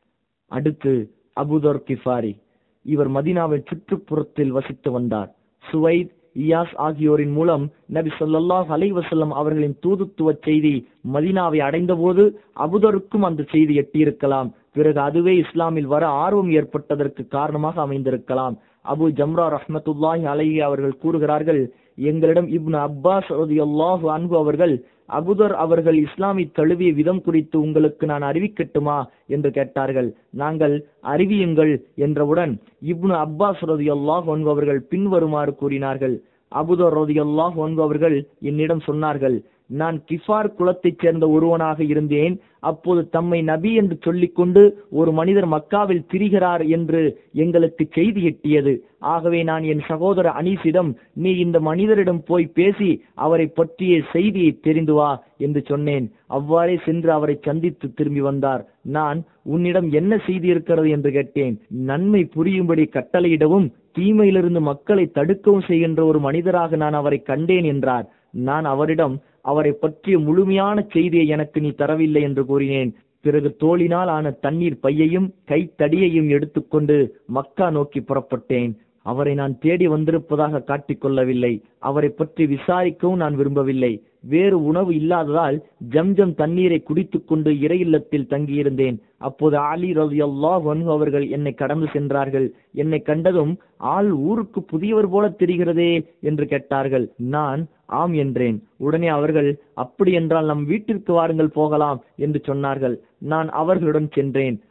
அடுத்து அபுதர் கிஃபாரி இவர் மதினாவின் சுற்றுப்புறத்தில் வசித்து வந்தார் சுவைத் இயாஸ் ஆகியோரின் மூலம் நபி ஸல்லல்லாஹு அலைஹி வஸல்லம் அவர்களின் தூதுத்துவ செய்தி மதினாவை அடைந்தபோது அபுதருக்கும் அந்த செய்தி எட்டியிருக்கலாம் பிறகு அதுவே இஸ்லாமில் வர ஆர்வம் ஏற்பட்டதற்கு காரணமாக அமைந்திருக்கலாம் அபு ஜம்ரா ரஹ்மத்துல்லாஹி அலைஹி அவர்கள் கூறுகிறார்கள் எங்களிடம் இப்னு அப்பாஸ் ரலியல்லாஹு அன்ஹு அவர்கள் அபுதர் அவர்கள் இஸ்லாமை தழுவிய விதம் குறித்து உங்களுக்கு நான் அறிவிக்கட்டுமா என்று கேட்டார்கள் நாங்கள் அறிவியுங்கள் என்றவுடன் இப்னு அப்பாஸ் ரலியல்லாஹு அன்ஹு அவர்கள் பின்வருமாறு கூறினார்கள் அபுதர் ரலியல்லாஹு அன்ஹு அவர்கள் என்னிடம் சொன்னார்கள் நான் கிஃபார் குலத்தைச் சேர்ந்த ஒருவனாக இருந்தேன் அப்போது தம்மை நபி என்று சொல்லிக்கொண்டு ஒரு மனிதர் மக்காவில் திரிகிறார் என்று எங்களுக்கு செய்தி எட்டியது ஆகவே நான் என் சகோதர அனீஸிடம் நீ இந்த மனிதரிடம் போய் பேசி அவரை பற்றிய செய்தியை தெரிந்து வா என்று சொன்னேன் அவ்வாறே சென்று அவரை சந்தித்து திரும்பி வந்தார் நான் உன்னிடம் என்ன செய்தி இருக்கிறது என்று கேட்டேன் நன்மை புரியும்படி கட்டளையிடவும் தீமையிலிருந்து மக்களை தடுக்கவும் செய்கின்ற ஒரு மனிதராக நான் அவரை கண்டேன் என்றார் நான் அவரிடம் அவரை பற்றிய முழுமையான செய்தியை எனக்கு நீ தரவில்லை என்று கூறினேன் பிறகு தோளினால் ஆன தண்ணீர் பையையும் கைத்தடியையும் எடுத்துக்கொண்டு மக்கா நோக்கி புறப்பட்டேன் அவரை நான் தேடி வந்திருப்பதாக காட்டிக்கொள்ளவில்லை அவரை பற்றி விசாரிக்கவும் நான் விரும்பவில்லை வேறு உணவு இல்லாததால் ஜம்ஜம் தண்ணீரை குடித்துக் கொண்டு இறை இல்லத்தில் தங்கியிருந்தேன் அப்போது ஆலி ரவி அல்லாஹ் அவர்கள் என்னை கடந்து சென்றார்கள் என்னை கண்டதும் ஆள் ஊருக்கு புதியவர் போல தெரிகிறதே என்று கேட்டார்கள் நான் ஆம் என்றேன் உடனே அவர்கள் அப்படி என்றால் நம் வீட்டிற்கு வாருங்கள் போகலாம் என்று சொன்னார்கள் நான் அவர்களுடன் சென்றேன்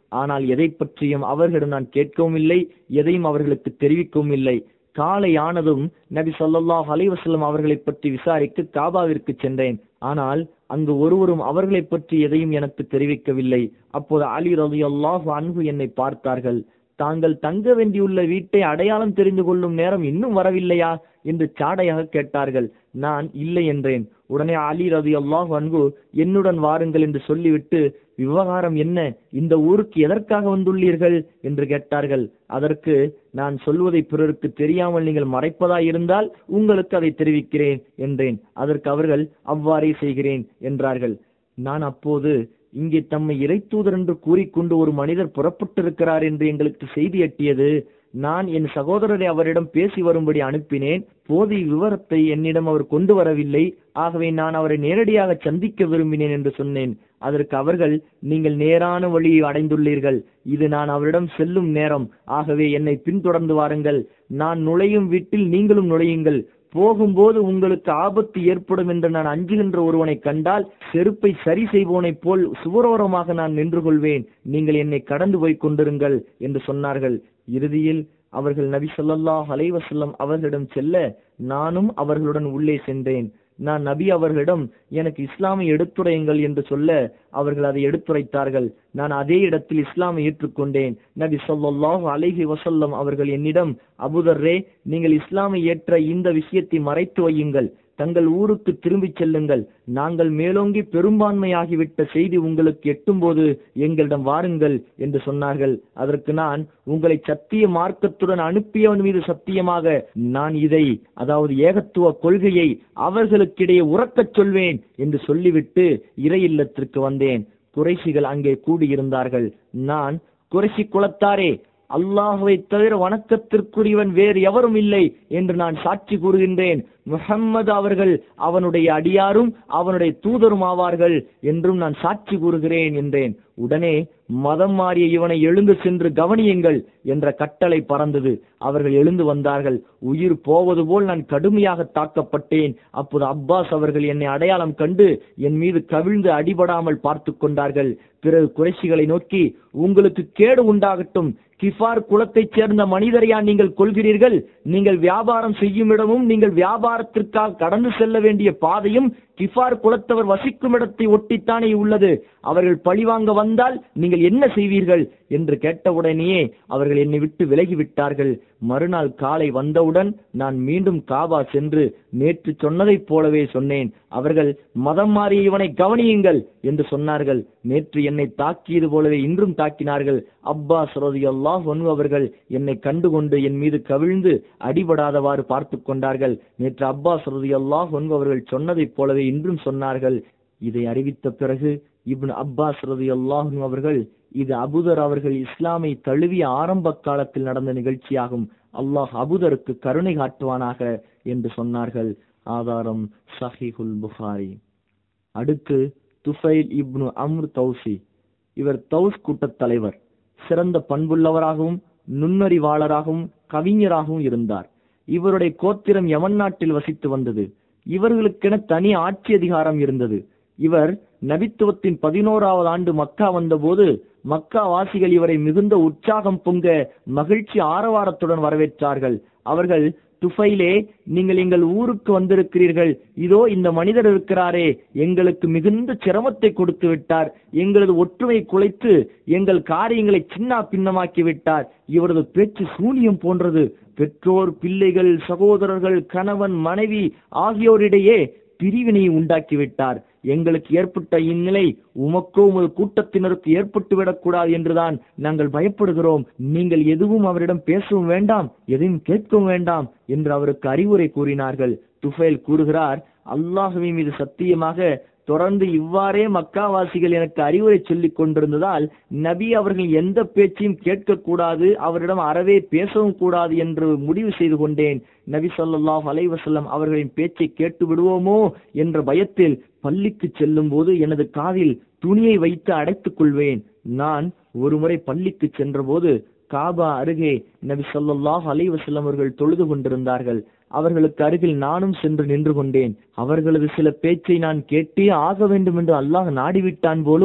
ஆனால் எதை பற்றியும் அவர்களிடம் நான் கேட்கவும் இல்லை எதையும் அவர்களுக்கு தெரிவிக்கவும் இல்லை காலை ஆனதும் நபி ஸல்லல்லாஹு அலைஹி வஸல்லம் அவர்களை பற்றி விசாரிக்க காபாவிற்கு சென்றேன் ஆனால் அங்கு ஒருவரும் அவர்களை பற்றி எதையும் எனக்கு தெரிவிக்கவில்லை அப்போது அலி ரலியல்லாஹு அன்ஹு என்னை பார்த்தார்கள் தாங்கள் தங்க வேண்டியுள்ள வீட்டை அடையாளம் தெரிந்து கொள்ளும் நேரம் இன்னும் வரவில்லையா என்று சாடையாக கேட்டார்கள் நான் இல்லை என்றேன் உடனே அலி ரதி அல்லாஹ் அன்பு என்னுடன் வாருங்கள் என்று சொல்லிவிட்டு விவகாரம் என்ன இந்த ஊருக்கு எதற்காக வந்துள்ளீர்கள் என்று கேட்டார்கள் அதற்கு நான் சொல்வதை பிறருக்கு தெரியாமல் நீங்கள் மறைப்பதா இருந்தால் உங்களுக்கு அதை தெரிவிக்கிறேன் என்றேன் அதற்கு அவர்கள் அவ்வாறே செய்கிறேன் என்றார்கள் நான் அப்போது இங்கே தம்மை இறைத்தூதர் என்று கூறிக்கொண்டு ஒரு மனிதர் புறப்பட்டிருக்கிறார் என்று எங்களுக்கு செய்தி எட்டியது நான் என் சகோதரரை அவரிடம் பேசி வரும்படி அனுப்பினேன் போதிய விவரத்தை என்னிடம் அவர் கொண்டு வரவில்லை ஆகவே நான் அவரை நேரடியாக சந்திக்க விரும்பினேன் என்று சொன்னேன் அதற்கு அவர்கள் நீங்கள் நேரான வழியை அடைந்துள்ளீர்கள் இது நான் அவரிடம் செல்லும் நேரம் ஆகவே என்னை பின்தொடர்ந்து வாருங்கள் நான் நுழையும் வீட்டில் நீங்களும் நுழையுங்கள் போகும்போது உங்களுக்கு ஆபத்து ஏற்படும் என்று நான் அஞ்சுகின்ற ஒருவனை கண்டால் செருப்பை சரி செய்வோனைப் போல் சுவரோரமாக நான் நின்று கொள்வேன் நீங்கள் என்னை கடந்து போய் கொண்டிருங்கள் என்று சொன்னார்கள் இறுதியில் அவர்கள் நபி ஸல்லல்லாஹு அலைஹி வஸல்லம் அவர்களிடம் செல்ல நானும் அவர்களுடன் உள்ளே சென்றேன் நான் நபி அவர்களிடம் எனக்கு இஸ்லாமை எடுத்துரையுங்கள் என்று சொல்ல அவர்கள் அதை எடுத்துரைத்தார்கள் நான் அதே இடத்தில் இஸ்லாமை ஏற்றுக்கொண்டேன் நபி ஸல்லல்லாஹு அலைஹி வஸல்லம் அவர்கள் என்னிடம் அபுதர்ரே நீங்கள் இஸ்லாமை ஏற்ற இந்த விஷயத்தை மறைத்து வையுங்கள் தங்கள் ஊருக்கு திரும்பிச் செல்லுங்கள் நாங்கள் மேலோங்கி பெரும்பான்மையாகிவிட்ட செய்தி உங்களுக்கு எட்டும்போது எங்களிடம் வாருங்கள் என்று சொன்னார்கள் அதற்கு நான் உங்களை சத்திய மார்க்கத்துடன் அனுப்பியவன் மீது சத்தியமாக நான் இதை அதாவது ஏகத்துவ கொள்கையை அவர்களுக்கிடையே உறக்கச் சொல்வேன் என்று சொல்லிவிட்டு இறை இல்லத்திற்கு வந்தேன் குறைசிகள் அங்கே கூடியிருந்தார்கள் நான் குறைசி குலத்தாரே அல்லாஹுவை தவிர வணக்கத்திற்குரியவன் வேறு எவரும் இல்லை என்று நான் சாட்சி கூறுகின்றேன் முஹம்மது அவர்கள் அவனுடைய அடியாரும் அவனுடைய தூதரும் ஆவார்கள் என்றும் நான் சாட்சி கூறுகிறேன் என்றேன் உடனே மதம் மாறிய இவனை எழுந்து சென்று கவனியுங்கள் என்ற கட்டளை பறந்தது அவர்கள் எழுந்து வந்தார்கள் உயிர் போவது போல் நான் கடுமையாக தாக்கப்பட்டேன் அப்போது அப்பாஸ் அவர்கள் என்னை அடையாளம் கண்டு என் மீது கவிழ்ந்து அடிபடாமல் பார்த்து கொண்டார்கள் பிறகு குறைசிகளை நோக்கி உங்களுக்கு கேடு உண்டாகட்டும் கிஃபார் குலத்தைச் சேர்ந்த மனிதரையா நீங்கள் கொள்கிறீர்கள் நீங்கள் வியாபாரம் செய்யும் இடமும் நீங்கள் வியாபாரத்திற்காக கடந்து செல்ல வேண்டிய பாதையும் கிஃபார் குலத்தவர் வசிக்கும் இடத்தை ஒட்டித்தானே உள்ளது அவர்கள் பழிவாங்க வந்தால் நீங்கள் என்ன செய்வீர்கள் என்று கேட்டவுடனேயே அவர்கள் என்னை விட்டு விலகிவிட்டார்கள் மறுநாள் காலை வந்தவுடன் நான் மீண்டும் காபா சென்று நேற்று சொன்னதைப் போலவே சொன்னேன் அவர்கள் மதம் மாறிய இவனை கவனியுங்கள் என்று சொன்னார்கள் நேற்று என்னை தாக்கியது போலவே இன்றும் தாக்கினார்கள் அப்பாஸ் ரலியல்லாஹு அன்ஹு அவர்கள் என்னை கண்டுகொண்டு என் மீது கவிழ்ந்து அடிபடாதவாறு பார்த்து கொண்டார்கள் நேற்று அப்பாஸ் ரலியல்லாஹு அன்ஹு அவர்கள் சொன்னதைப் போலவே இன்றும் சொன்னார்கள் இதை அறிவித்த பிறகு இப்னு அப்பாஸ் ரலியல்லாஹு அன்ஹு அவர்கள் இது அபுதர் அவர்கள் இஸ்லாமை தழுவிய ஆரம்ப காலத்தில் நடந்த நிகழ்ச்சியாகும் அல்லாஹ் அபுதருக்கு கருணை காட்டுவானாக என்று சொன்னார்கள் ஆதாரம் சஹிஹுல் புகாரி அடுத்து துஃபைல் இப்னு அம்ர் தௌசி இவர் தௌஸ் கூட்டத் தலைவர் சிறந்த பண்புள்ளவராகவும் நுண்ணறிவாளராகவும் கவிஞராகவும் இருந்தார் இவருடைய கோத்திரம் யமன் நாட்டில் வசித்து வந்தது இவர்களுக்கென தனி ஆட்சி அதிகாரம் இருந்தது இவர் நபித்துவத்தின் பதினோராவது ஆண்டு மக்கா வந்தபோது மக்கா வாசிகள் இவரை மிகுந்த உற்சாகம் பொங்க மகிழ்ச்சி ஆரவாரத்துடன் வரவேற்றார்கள் அவர்கள் துஃபைலே நீங்கள் எங்கள் ஊருக்கு வந்திருக்கிறீர்கள் இதோ இந்த மனிதர் இருக்கிறாரே எங்களுக்கு மிகுந்த சிரமத்தை கொடுத்து விட்டார் எங்களது ஒற்றுமை குலைத்து எங்கள் காரியங்களை சின்ன பின்னமாக்கி விட்டார் இவரது பேச்சு சூனியம் போன்றது பெற்றோர் பிள்ளைகள் சகோதரர்கள் கணவன் மனைவி ஆகியோரிடையே பிரிவினை உண்டாக்கிவிட்டார் எங்களுக்கு ஏற்பட்ட இந்நிலை உமக்கோ உமது கூட்டத்தினருக்கு ஏற்பட்டு விடக்கூடாது என்றுதான் நாங்கள் பயப்படுகிறோம் நீங்கள் எதுவும் அவரிடம் பேசவும் வேண்டாம் எதையும் கேட்கவும் வேண்டாம் என்று அவருக்கு அறிவுரை கூறினார்கள் துஃபைல் கூறுகிறார் அல்லாஹுவின் மீது சத்தியமாக தொடர்ந்து இவ்வாறே மக்காவாசிகள் எனக்கு அறிவுரை சொல்லிக் கொண்டிருந்ததால் நபி அவர்கள் எந்த பேச்சையும் கேட்கக்கூடாது அவரிடம் அறவே பேசவும் கூடாது என்று முடிவு செய்து கொண்டேன் நபி ஸல்லல்லாஹு அலைஹி வஸல்லம் அவர்களின் பேச்சை கேட்டு விடுவோமோ என்ற பயத்தில் பள்ளிக்கு செல்லும் போது எனது காதில் துணியை வைத்து அடைத்துக் கொள்வேன் நான் ஒருமுறை பள்ளிக்கு சென்றபோது காபா அருகே நபி ஸல்லல்லாஹு அலைஹி வஸல்லம் அவர்கள் தொழுது கொண்டிருந்தார்கள் அவர்களுக்கு அருகில் நானும் சென்று நின்று கொண்டேன் அவர்களது சில பேச்சை நான் கேட்டே ஆக வேண்டும் என்று அல்லாஹ் நாடிவிட்டான் போலும்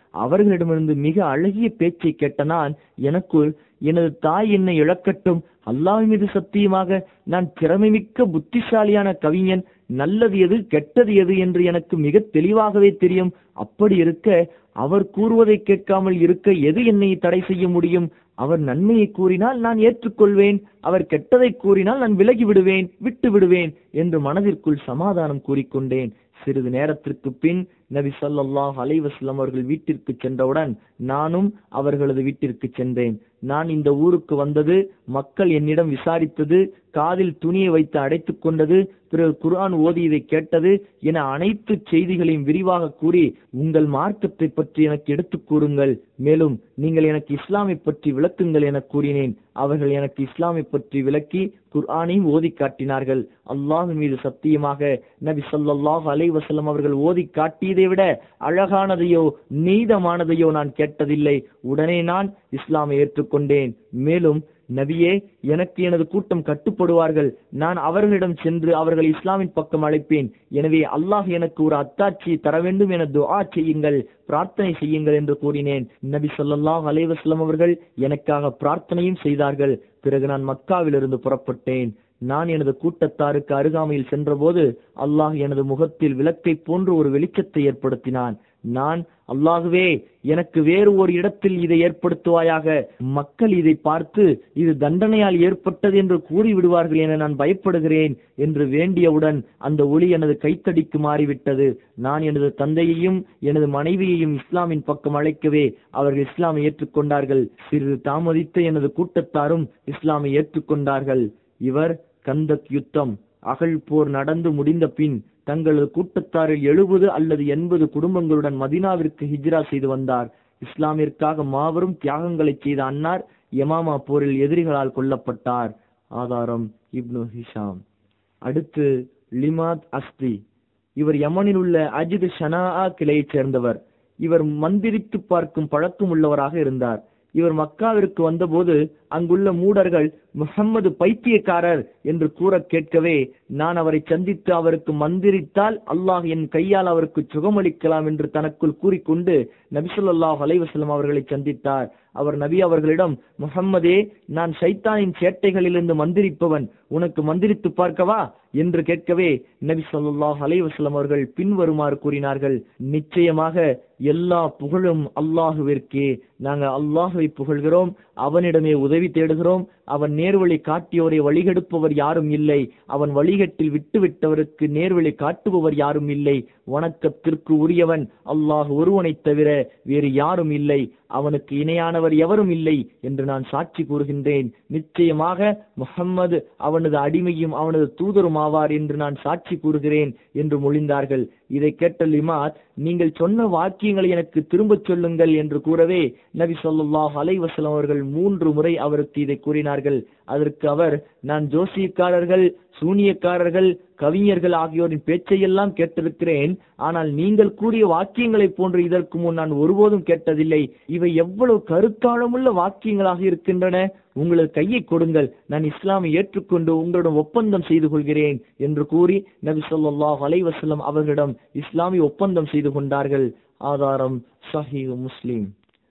அவர்களிடமிருந்து மிக அழகிய பேச்சை கேட்ட நான் எனக்குள் எனது தாய் என்னை இழக்கட்டும் அல்லாஹ் மீது சத்தியமாக நான் திறமைமிக்க புத்திசாலியான கவிஞன் நல்லது எது கெட்டது எது என்று எனக்கு மிக தெளிவாகவே தெரியும் அப்படி இருக்க அவர் கூறுவதை கேட்காமல் இருக்க எது என்னை தடை செய்ய முடியும் அவர் நன்மையை கூறினால் நான் ஏற்றுக்கொள்வேன் அவர் கெட்டதை கூறினால் நான் விலகி விடுவேன் விட்டு விடுவேன் என்று மனதிற்குள் சமாதானம் கூறிக்கொண்டேன் சிறிது நேரத்திற்கு பின் நபி ஸல்லல்லாஹு அலைஹி வஸல்லம் அவர்கள் வீட்டிற்கு சென்றவுடன் நானும் அவர்களது வீட்டிற்கு சென்றேன் நான் இந்த ஊருக்கு வந்தது மக்கள் என்னிடம் விசாரித்தது காதில் துணியை வைத்து அடைத்துக் கொண்டது பிறகு குர்ஆன் ஓதியதை கேட்டது என அனைத்து செய்திகளையும் விரிவாக கூறி உங்கள் மார்க்கத்தை பற்றி எனக்கு எடுத்துக் கூறுங்கள் மேலும் நீங்கள் எனக்கு இஸ்லாமை பற்றி விளக்குங்கள் என கூறினேன் அவர்கள் எனக்கு இஸ்லாமை பற்றி விளக்கி குர்ஆனையும் ஓதி காட்டினார்கள் அல்லாஹ் மீது சத்தியமாக நபி ஸல்லல்லாஹு அலைஹி வஸல்லம் அவர்கள் ஓதி காட்டியதை விட அழகானதையோ நீதமானதையோ நான் கேட்டதில்லை உடனே நான் இஸ்லாமை ஏற்றுக்கொண்டேன் மேலும் நபியே எனக்கு எனது கூட்டம் கட்டுப்படுவார்கள் நான் அவர்களிடம் சென்று அவர்கள் இஸ்லாமின் பக்கம் அழைப்பேன் எனவே அல்லாஹ் எனக்கு ஒரு அத்தாட்சியை தர வேண்டும் என துஆ செய்யுங்கள் பிரார்த்தனை செய்யுங்கள் என்று கூறினேன் நபி ஸல்லல்லாஹு அலைஹி வஸல்லம் அவர்கள் எனக்காக பிரார்த்தனையும் செய்தார்கள் பிறகு நான் மக்காவிலிருந்து புறப்பட்டேன் நான் எனது கூட்டத்தாருக்கு அருகாமையில் சென்றபோது அல்லாஹ் எனது முகத்தில் விளக்கை போன்று ஒரு வெளிச்சத்தை ஏற்படுத்தினான் நான் அல்லாஹுவே எனக்கு வேறு ஒரு இடத்தில் இதை ஏற்படுத்துவாயாக மக்கள் இதை பார்த்து இது தண்டனையால் ஏற்பட்டது என்று கூறி விடுவார்கள் என நான் பயப்படுகிறேன் என்று வேண்டியவுடன் அந்த ஒளி எனது கைத்தடிக்கு மாறிவிட்டது நான் எனது தந்தையையும் எனது மனைவியையும் இஸ்லாமின் பக்கம் அழைக்கவே அவர்கள் இஸ்லாமை ஏற்றுக்கொண்டார்கள் சிறிது தாமதித்த எனது கூட்டத்தாரும் இஸ்லாமை ஏற்றுக்கொண்டார்கள் இவர் கந்தக் யுத்தம் அகழ் போர் நடந்து முடிந்த பின் தங்களது கூட்டத்தாரில் எழுபது அல்லது எண்பது குடும்பங்களுடன் மதினாவிற்கு ஹிஜ்ரா செய்து வந்தார் இஸ்லாமிற்காக மாபெரும் தியாகங்களை செய்த அன்னார் யமாமா போரில் எதிரிகளால் கொல்லப்பட்டார் ஆதாரம் இப்னு ஹிஷாம் அடுத்து லிமாத் அஸ்தி இவர் யமனில் உள்ள அஜித் ஷனாஆ கிளையைச் சேர்ந்தவர் இவர் மந்திரித்து பார்க்கும் பழக்கம் உள்ளவராக இருந்தார் இவர் மக்காவிற்கு வந்தபோது அங்குள்ள மூடர்கள் முகம்மது பைத்தியக்காரர் என்று கூற கேட்கவே நான் அவரை சந்தித்து அவருக்கு மந்திரித்தால் அல்லாஹ் என் கையால் அவருக்கு சுகமளிக்கலாம் என்று தனக்குள் கூறிக்கொண்டு நபிசுல்லாஹ் அலைவசலம் அவர்களை சந்தித்தார் அவர் நபி அவர்களிடம் முகம்மதே நான் சைத்தானின் சேட்டைகளிலிருந்து மந்திரிப்பவன் உனக்கு மந்திரித்து பார்க்கவா என்று கேட்கவே நபி சொல்லாஹ் அலைவசலம் அவர்கள் பின்வருமாறு கூறினார்கள் நிச்சயமாக எல்லா புகழும் அல்லாஹுவிற்கே நாங்கள் அல்லாஹுவை புகழ்கிறோம் அவனிடமே உதவி தேடுகிறோம் அவன் நேர்வழி காட்டியோரை வழிகெடுப்பவர் யாரும் இல்லை அவன் வழிகட்டில் விட்டுவிட்டவருக்கு நேர்வழி காட்டுபவர் யாரும் இல்லை வணக்கத்திற்கு உரியவன் அல்லாஹ் ஒருவனைத் தவிர வேறு யாரும் இல்லை அவனுக்கு இணையானவர் எவரும் இல்லை என்று நான் சாட்சி கூறுகின்றேன் நிச்சயமாக முகம்மது அவனது அடிமையும் அவனது தூதரும் ஆவார் என்று நான் சாட்சி கூறுகிறேன் என்று மொழிந்தார்கள் இதை கேட்ட லிமாத் நீங்கள் சொன்ன வாக்கியங்களை எனக்கு திரும்பச் சொல்லுங்கள் என்று கூறவே நபி சொல்லாஹ் அலைவசலம் அவர்கள் மூன்று முறை அவருக்கு இதை கூறினார்கள் அதற்கு அவர் நான் ஜோசியக்காரர்கள் சூனியக்காரர்கள் கவிஞர்கள் ஆகியோரின் பேச்சையெல்லாம் கேட்டிருக்கிறேன் ஆனால் நீங்கள் கூறிய வாக்கியங்களைப் போன்று இதற்கு முன் நான் ஒருபோதும் கேட்டதில்லை இவை எவ்வளவு கருத்தாழமுள்ள வாக்கியங்களாக இருக்கின்றன உங்களது கையை கொடுங்கள் நான் இஸ்லாமை ஏற்றுக்கொண்டு உங்களிடம் ஒப்பந்தம் செய்து கொள்கிறேன் என்று கூறி நபி சொல்லாஹ் அலைவசல்லம் அவர்களிடம் இஸ்லாமிய ஒப்பந்தம் செய்து கொண்டார்கள் ஆதாரம் சஹீஹ் முஸ்லிம்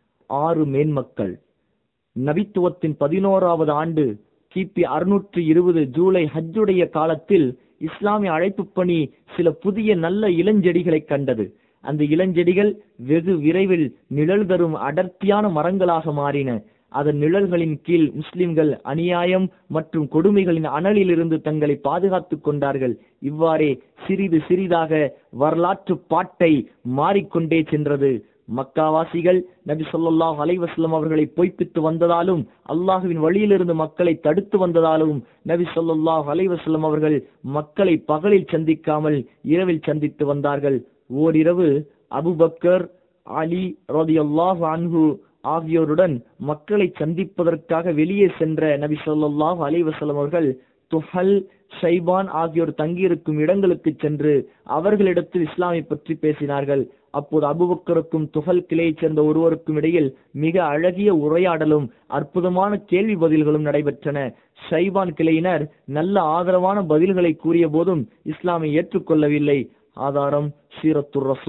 ஆறு மேன்மக்கள் நபித்துவத்தின் பதினோராவது ஆண்டு கிபி அறுநூற்று இருபது ஜூலை ஹஜ்ஜுடைய காலத்தில் இஸ்லாமிய அழைப்பு பணி சில புதிய நல்ல இளஞ்செடிகளை கண்டது அந்த இளஞ்செடிகள் வெகு விரைவில் நிழல் தரும் அடர்த்தியான மரங்களாக மாறின அதன் நிழல்களின் கீழ் முஸ்லிம்கள் அநியாயம் மற்றும் கொடுமைகளின் அனலிலிருந்து தங்களை பாதுகாத்துக் கொண்டார்கள் இவ்வாறே சிறிது சிறிதாக வரலாற்று பாட்டை மாறிக்கொண்டே சென்றது மக்காவாசிகள் நபி சொல்லாஹ் அலைவாஸ்லம் அவர்களை பொய்ப்பித்து வந்ததாலும் அல்லாஹுவின் வழியிலிருந்து மக்களை தடுத்து வந்ததாலும் நபி சொல்லாஹ் அலைவாஸ்லம் அவர்கள் மக்களை பகலில் சந்திக்காமல் இரவில் சந்தித்து வந்தார்கள் ஓரிரவு அபுபக்கர் அலி ரதியல்லாஹ் அன்ஹு ஆகியோருடன் மக்களை சந்திப்பதற்காக வெளியே சென்ற நபி சொல்லாஹ் அலைவசலம் அவர்கள் துஹல் ஷைபான் ஆகியோர் தங்கியிருக்கும் இடங்களுக்கு சென்று அவர்களிடத்தில் இஸ்லாமை பற்றி பேசினார்கள் அப்போது அபுபக்கருக்கும் துஹல் கிளையைச் சேர்ந்த ஒருவருக்கும் இடையில் மிக அழகிய உரையாடலும் அற்புதமான கேள்வி பதில்களும் நடைபெற்றன ஷைபான் கிளையினர் நல்ல ஆதரவான பதில்களை கூறிய போதும் இஸ்லாமை ஏற்றுக்கொள்ளவில்லை ஆதாரம் சீரத்துர் ரசூல்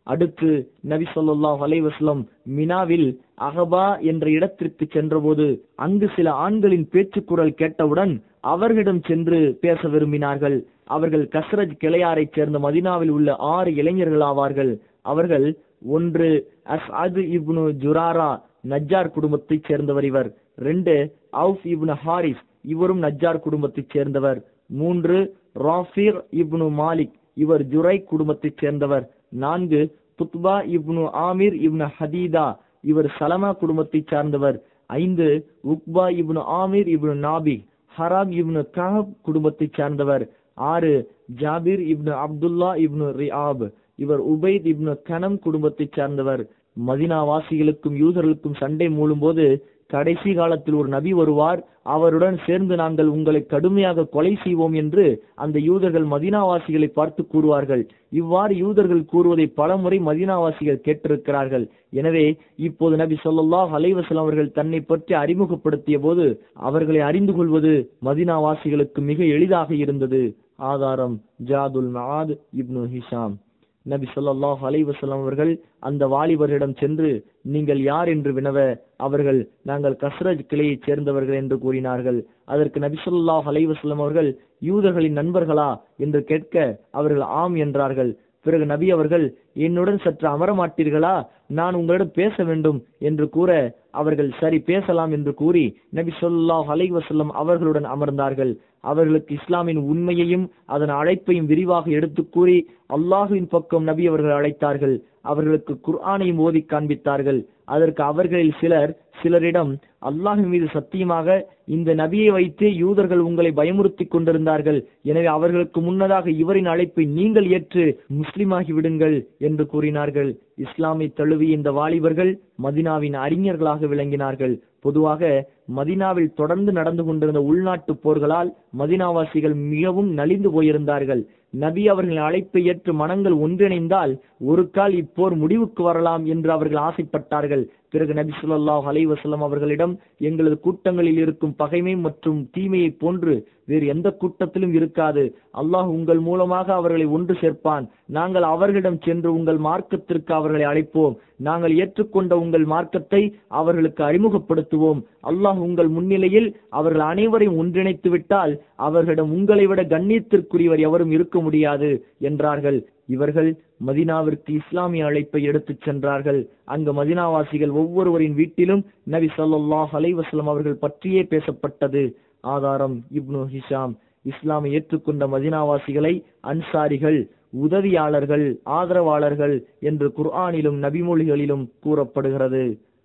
அடுத்து நபி ஸல்லல்லாஹு அலைஹி வஸல்லம் மினாவில் அகபா என்ற இடத்திற்கு சென்றபோது அங்கு சில ஆண்களின் பேச்சுக்குரல் கேட்டவுடன் அவர்களிடம் சென்று பேச விரும்பினார்கள் அவர்கள் கஸ்ரஜ் கிளையாரைச் சேர்ந்த மதினாவில் உள்ள ஆறு இளைஞர்கள் ஆவார்கள் அவர்கள் ஒன்று அஸ்அது இப்னு ஜுராரா நஜ்ஜார் குடும்பத்தைச் சேர்ந்தவர் இவர் ரெண்டு அவுஃப் இப்னு ஹாரிஸ் இவரும் நஜ்ஜார் குடும்பத்தைச் சேர்ந்தவர் மூன்று ராஃபிர் இப்னு மாலிக் இவர் ஜுரை குடும்பத்தைச் சேர்ந்தவர் நான்கு குத்பா இப்னு ஆமிர் இப்னு ஹதீதா இவர் சலமா குடும்பத்தைச் சார்ந்தவர் ஐந்து உக்பா இப்னு ஆமிர் இப்னு நாபி ஹராம் இப்னு கஹப் குடும்பத்தைச் சார்ந்தவர் ஆறு Jabir ibn Abdullah ibn Riyab இவர் உபைத் இப்னு கனம் குடும்பத்தைச் சார்ந்தவர் மதினா வாசிகளுக்கும் யூதர்களுக்கும் சண்டை மூழும்போது கடைசி காலத்தில் ஒரு நபி வருவார் அவருடன் சேர்ந்து நாங்கள் உங்களை கடுமையாக கொலை செய்வோம் என்று அந்த யூதர்கள் மதினாவாசிகளை பார்த்து கூறுவார்கள் இவ்வாறு யூதர்கள் கூறுவதை பலமுறை மதினாவாசிகள் கேட்டிருக்கிறார்கள் எனவே இப்போது நபி ஸல்லல்லாஹு அலைஹி வஸல்லம் அவர்கள் தன்னை பற்றி அறிமுகப்படுத்திய போது அவர்களை அறிந்து கொள்வது மதினாவாசிகளுக்கு மிக எளிதாக இருந்தது ஆதாரம் ஜாதுல் மஆத் இப்னு ஹிஷாம் நபி ஸல்லல்லாஹு அலைஹி வஸல்லம் அவர்கள் அந்த வாலிபர்களிடம் சென்று நீங்கள் யார் என்று வினவ அவர்கள் நாங்கள் கஸ்ரஜ் கிளையைச் சேர்ந்தவர்கள் என்று கூறினார்கள் அதற்கு நபி ஸல்லல்லாஹு அலைஹி வஸல்லம் அவர்கள் யூதர்களின் நண்பர்களா என்று கேட்க அவர்கள் ஆம் என்றார்கள் பிறகு நபி அவர்கள் என்னுடன் சற்று அமர மாட்டீர்களா நான் உங்களிடம் பேச வேண்டும் என்று கூற அவர்கள் சரி பேசலாம் என்று கூறி நபி ஸல்லல்லாஹு அலைஹி வஸல்லம் அவர்களுடன் அமர்ந்தார்கள் அவர்களுக்கு இஸ்லாமின் உண்மையையும் அதன் அழைப்பையும் விரிவாக எடுத்துக் கூறி அல்லாஹுவின் பக்கம் நபி அவர்கள் அழைத்தார்கள் அவர்களுக்கு குர்ஆனையும் ஓதி காண்பித்தார்கள் அதற்கு அவர்களில் சிலர் சிலரிடம் அல்லாஹின் மீது சத்தியமாக இந்த நபியை வைத்து யூதர்கள் உங்களை பயமுறுத்தி கொண்டிருந்தார்கள் எனவே அவர்களுக்கு முன்னதாக இவரின் அழைப்பை நீங்கள் ஏற்று முஸ்லிமாகி விடுங்கள் என்று கூறினார்கள் இஸ்லாமை தழுவிய இந்த வாலிபர்கள் மதினாவின் அறிஞர்களாக விளங்கினார்கள் பொதுவாக மதினாவில் தொடர்ந்து நடந்து கொண்டிருந்த உள்நாட்டு போர்களால் மதினாவாசிகள் மிகவும் நலிந்து போயிருந்தார்கள் நபி அவர்களின் அழைப்பை ஏற்று மனங்கள் ஒன்றிணைந்தால் ஒரு கால் இப்போர் முடிவுக்கு வரலாம் என்று அவர்கள் ஆசைப்பட்டார்கள் பிறகு நபி ஸல்லல்லாஹு அலைஹி வஸல்லம் அவர்களிடம் எங்களது கூட்டங்களில் இருக்கும் பகைமை மற்றும் தீமையை போன்று வேறு எந்த கூட்டத்திலும் இருக்காது அல்லாஹ் உங்கள் மூலமாக அவர்களை ஒன்று சேர்ப்பான் நாங்கள் அவர்களிடம் சென்று உங்கள் மார்க்கத்திற்கு அவர்களை அழைப்போம் நாங்கள் ஏற்றுக்கொண்ட உங்கள் மார்க்கத்தை அவர்களுக்கு அறிமுகப்படுத்துவோம் அல்லாஹ் உங்கள் முன்னிலையில் அவர்கள் அனைவரையும் ஒன்றிணைத்து விட்டால் அவர்களிடம் உங்களை விட கண்ணியத்திற்குரியவர் எவரும் இருக்க முடியாது என்றார்கள் இவர்கள் மதினாவிற்கு இஸ்லாமிய அழைப்பை எடுத்துச் சென்றார்கள் அங்கு மதினாவாசிகள் ஒவ்வொருவரின் வீட்டிலும் நபி ஸல்லல்லாஹு அலைஹி வஸல்லம் அவர்கள் பற்றியே பேசப்பட்டது ஆதாரம் இப்னு ஹிஷாம் இஸ்லாமை ஏற்றுக்கொண்ட மதினாவாசிகளை அன்சாரிகள் உதவியாளர்கள் ஆதரவாளர்கள் என்று குர்ஆனிலும் நபிமொழிகளிலும் கூறப்படுகிறது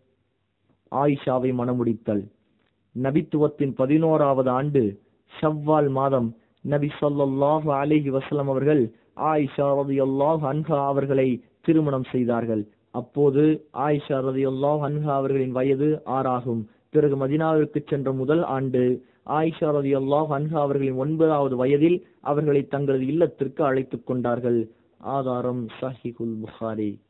ஆயிஷாவை மணமுடித்தல் நபித்துவத்தின் பதினோராவது ஆண்டு ஷவ்வால் மாதம் நபி ஸல்லல்லாஹு அலைஹி வஸல்லம் அவர்கள் ஆயிஷா ரலியல்லாஹு அன்ஹா அவர்களை திருமணம் செய்தார்கள் அப்போது ஆயிஷா ரலியல்லாஹு அன்ஹா அவர்களின் வயது ஆறாகும் பிறகு மதினாவிற்கு சென்ற முதல் ஆண்டு ஆயிஷா ரலியல்லாஹு அன்ஹா அவர்களின் ஒன்பதாவது வயதில் அவர்களை தங்களது இல்லத்திற்கு அழைத்துக் கொண்டார்கள் ஆதாரம் சஹிகுல் புகாரி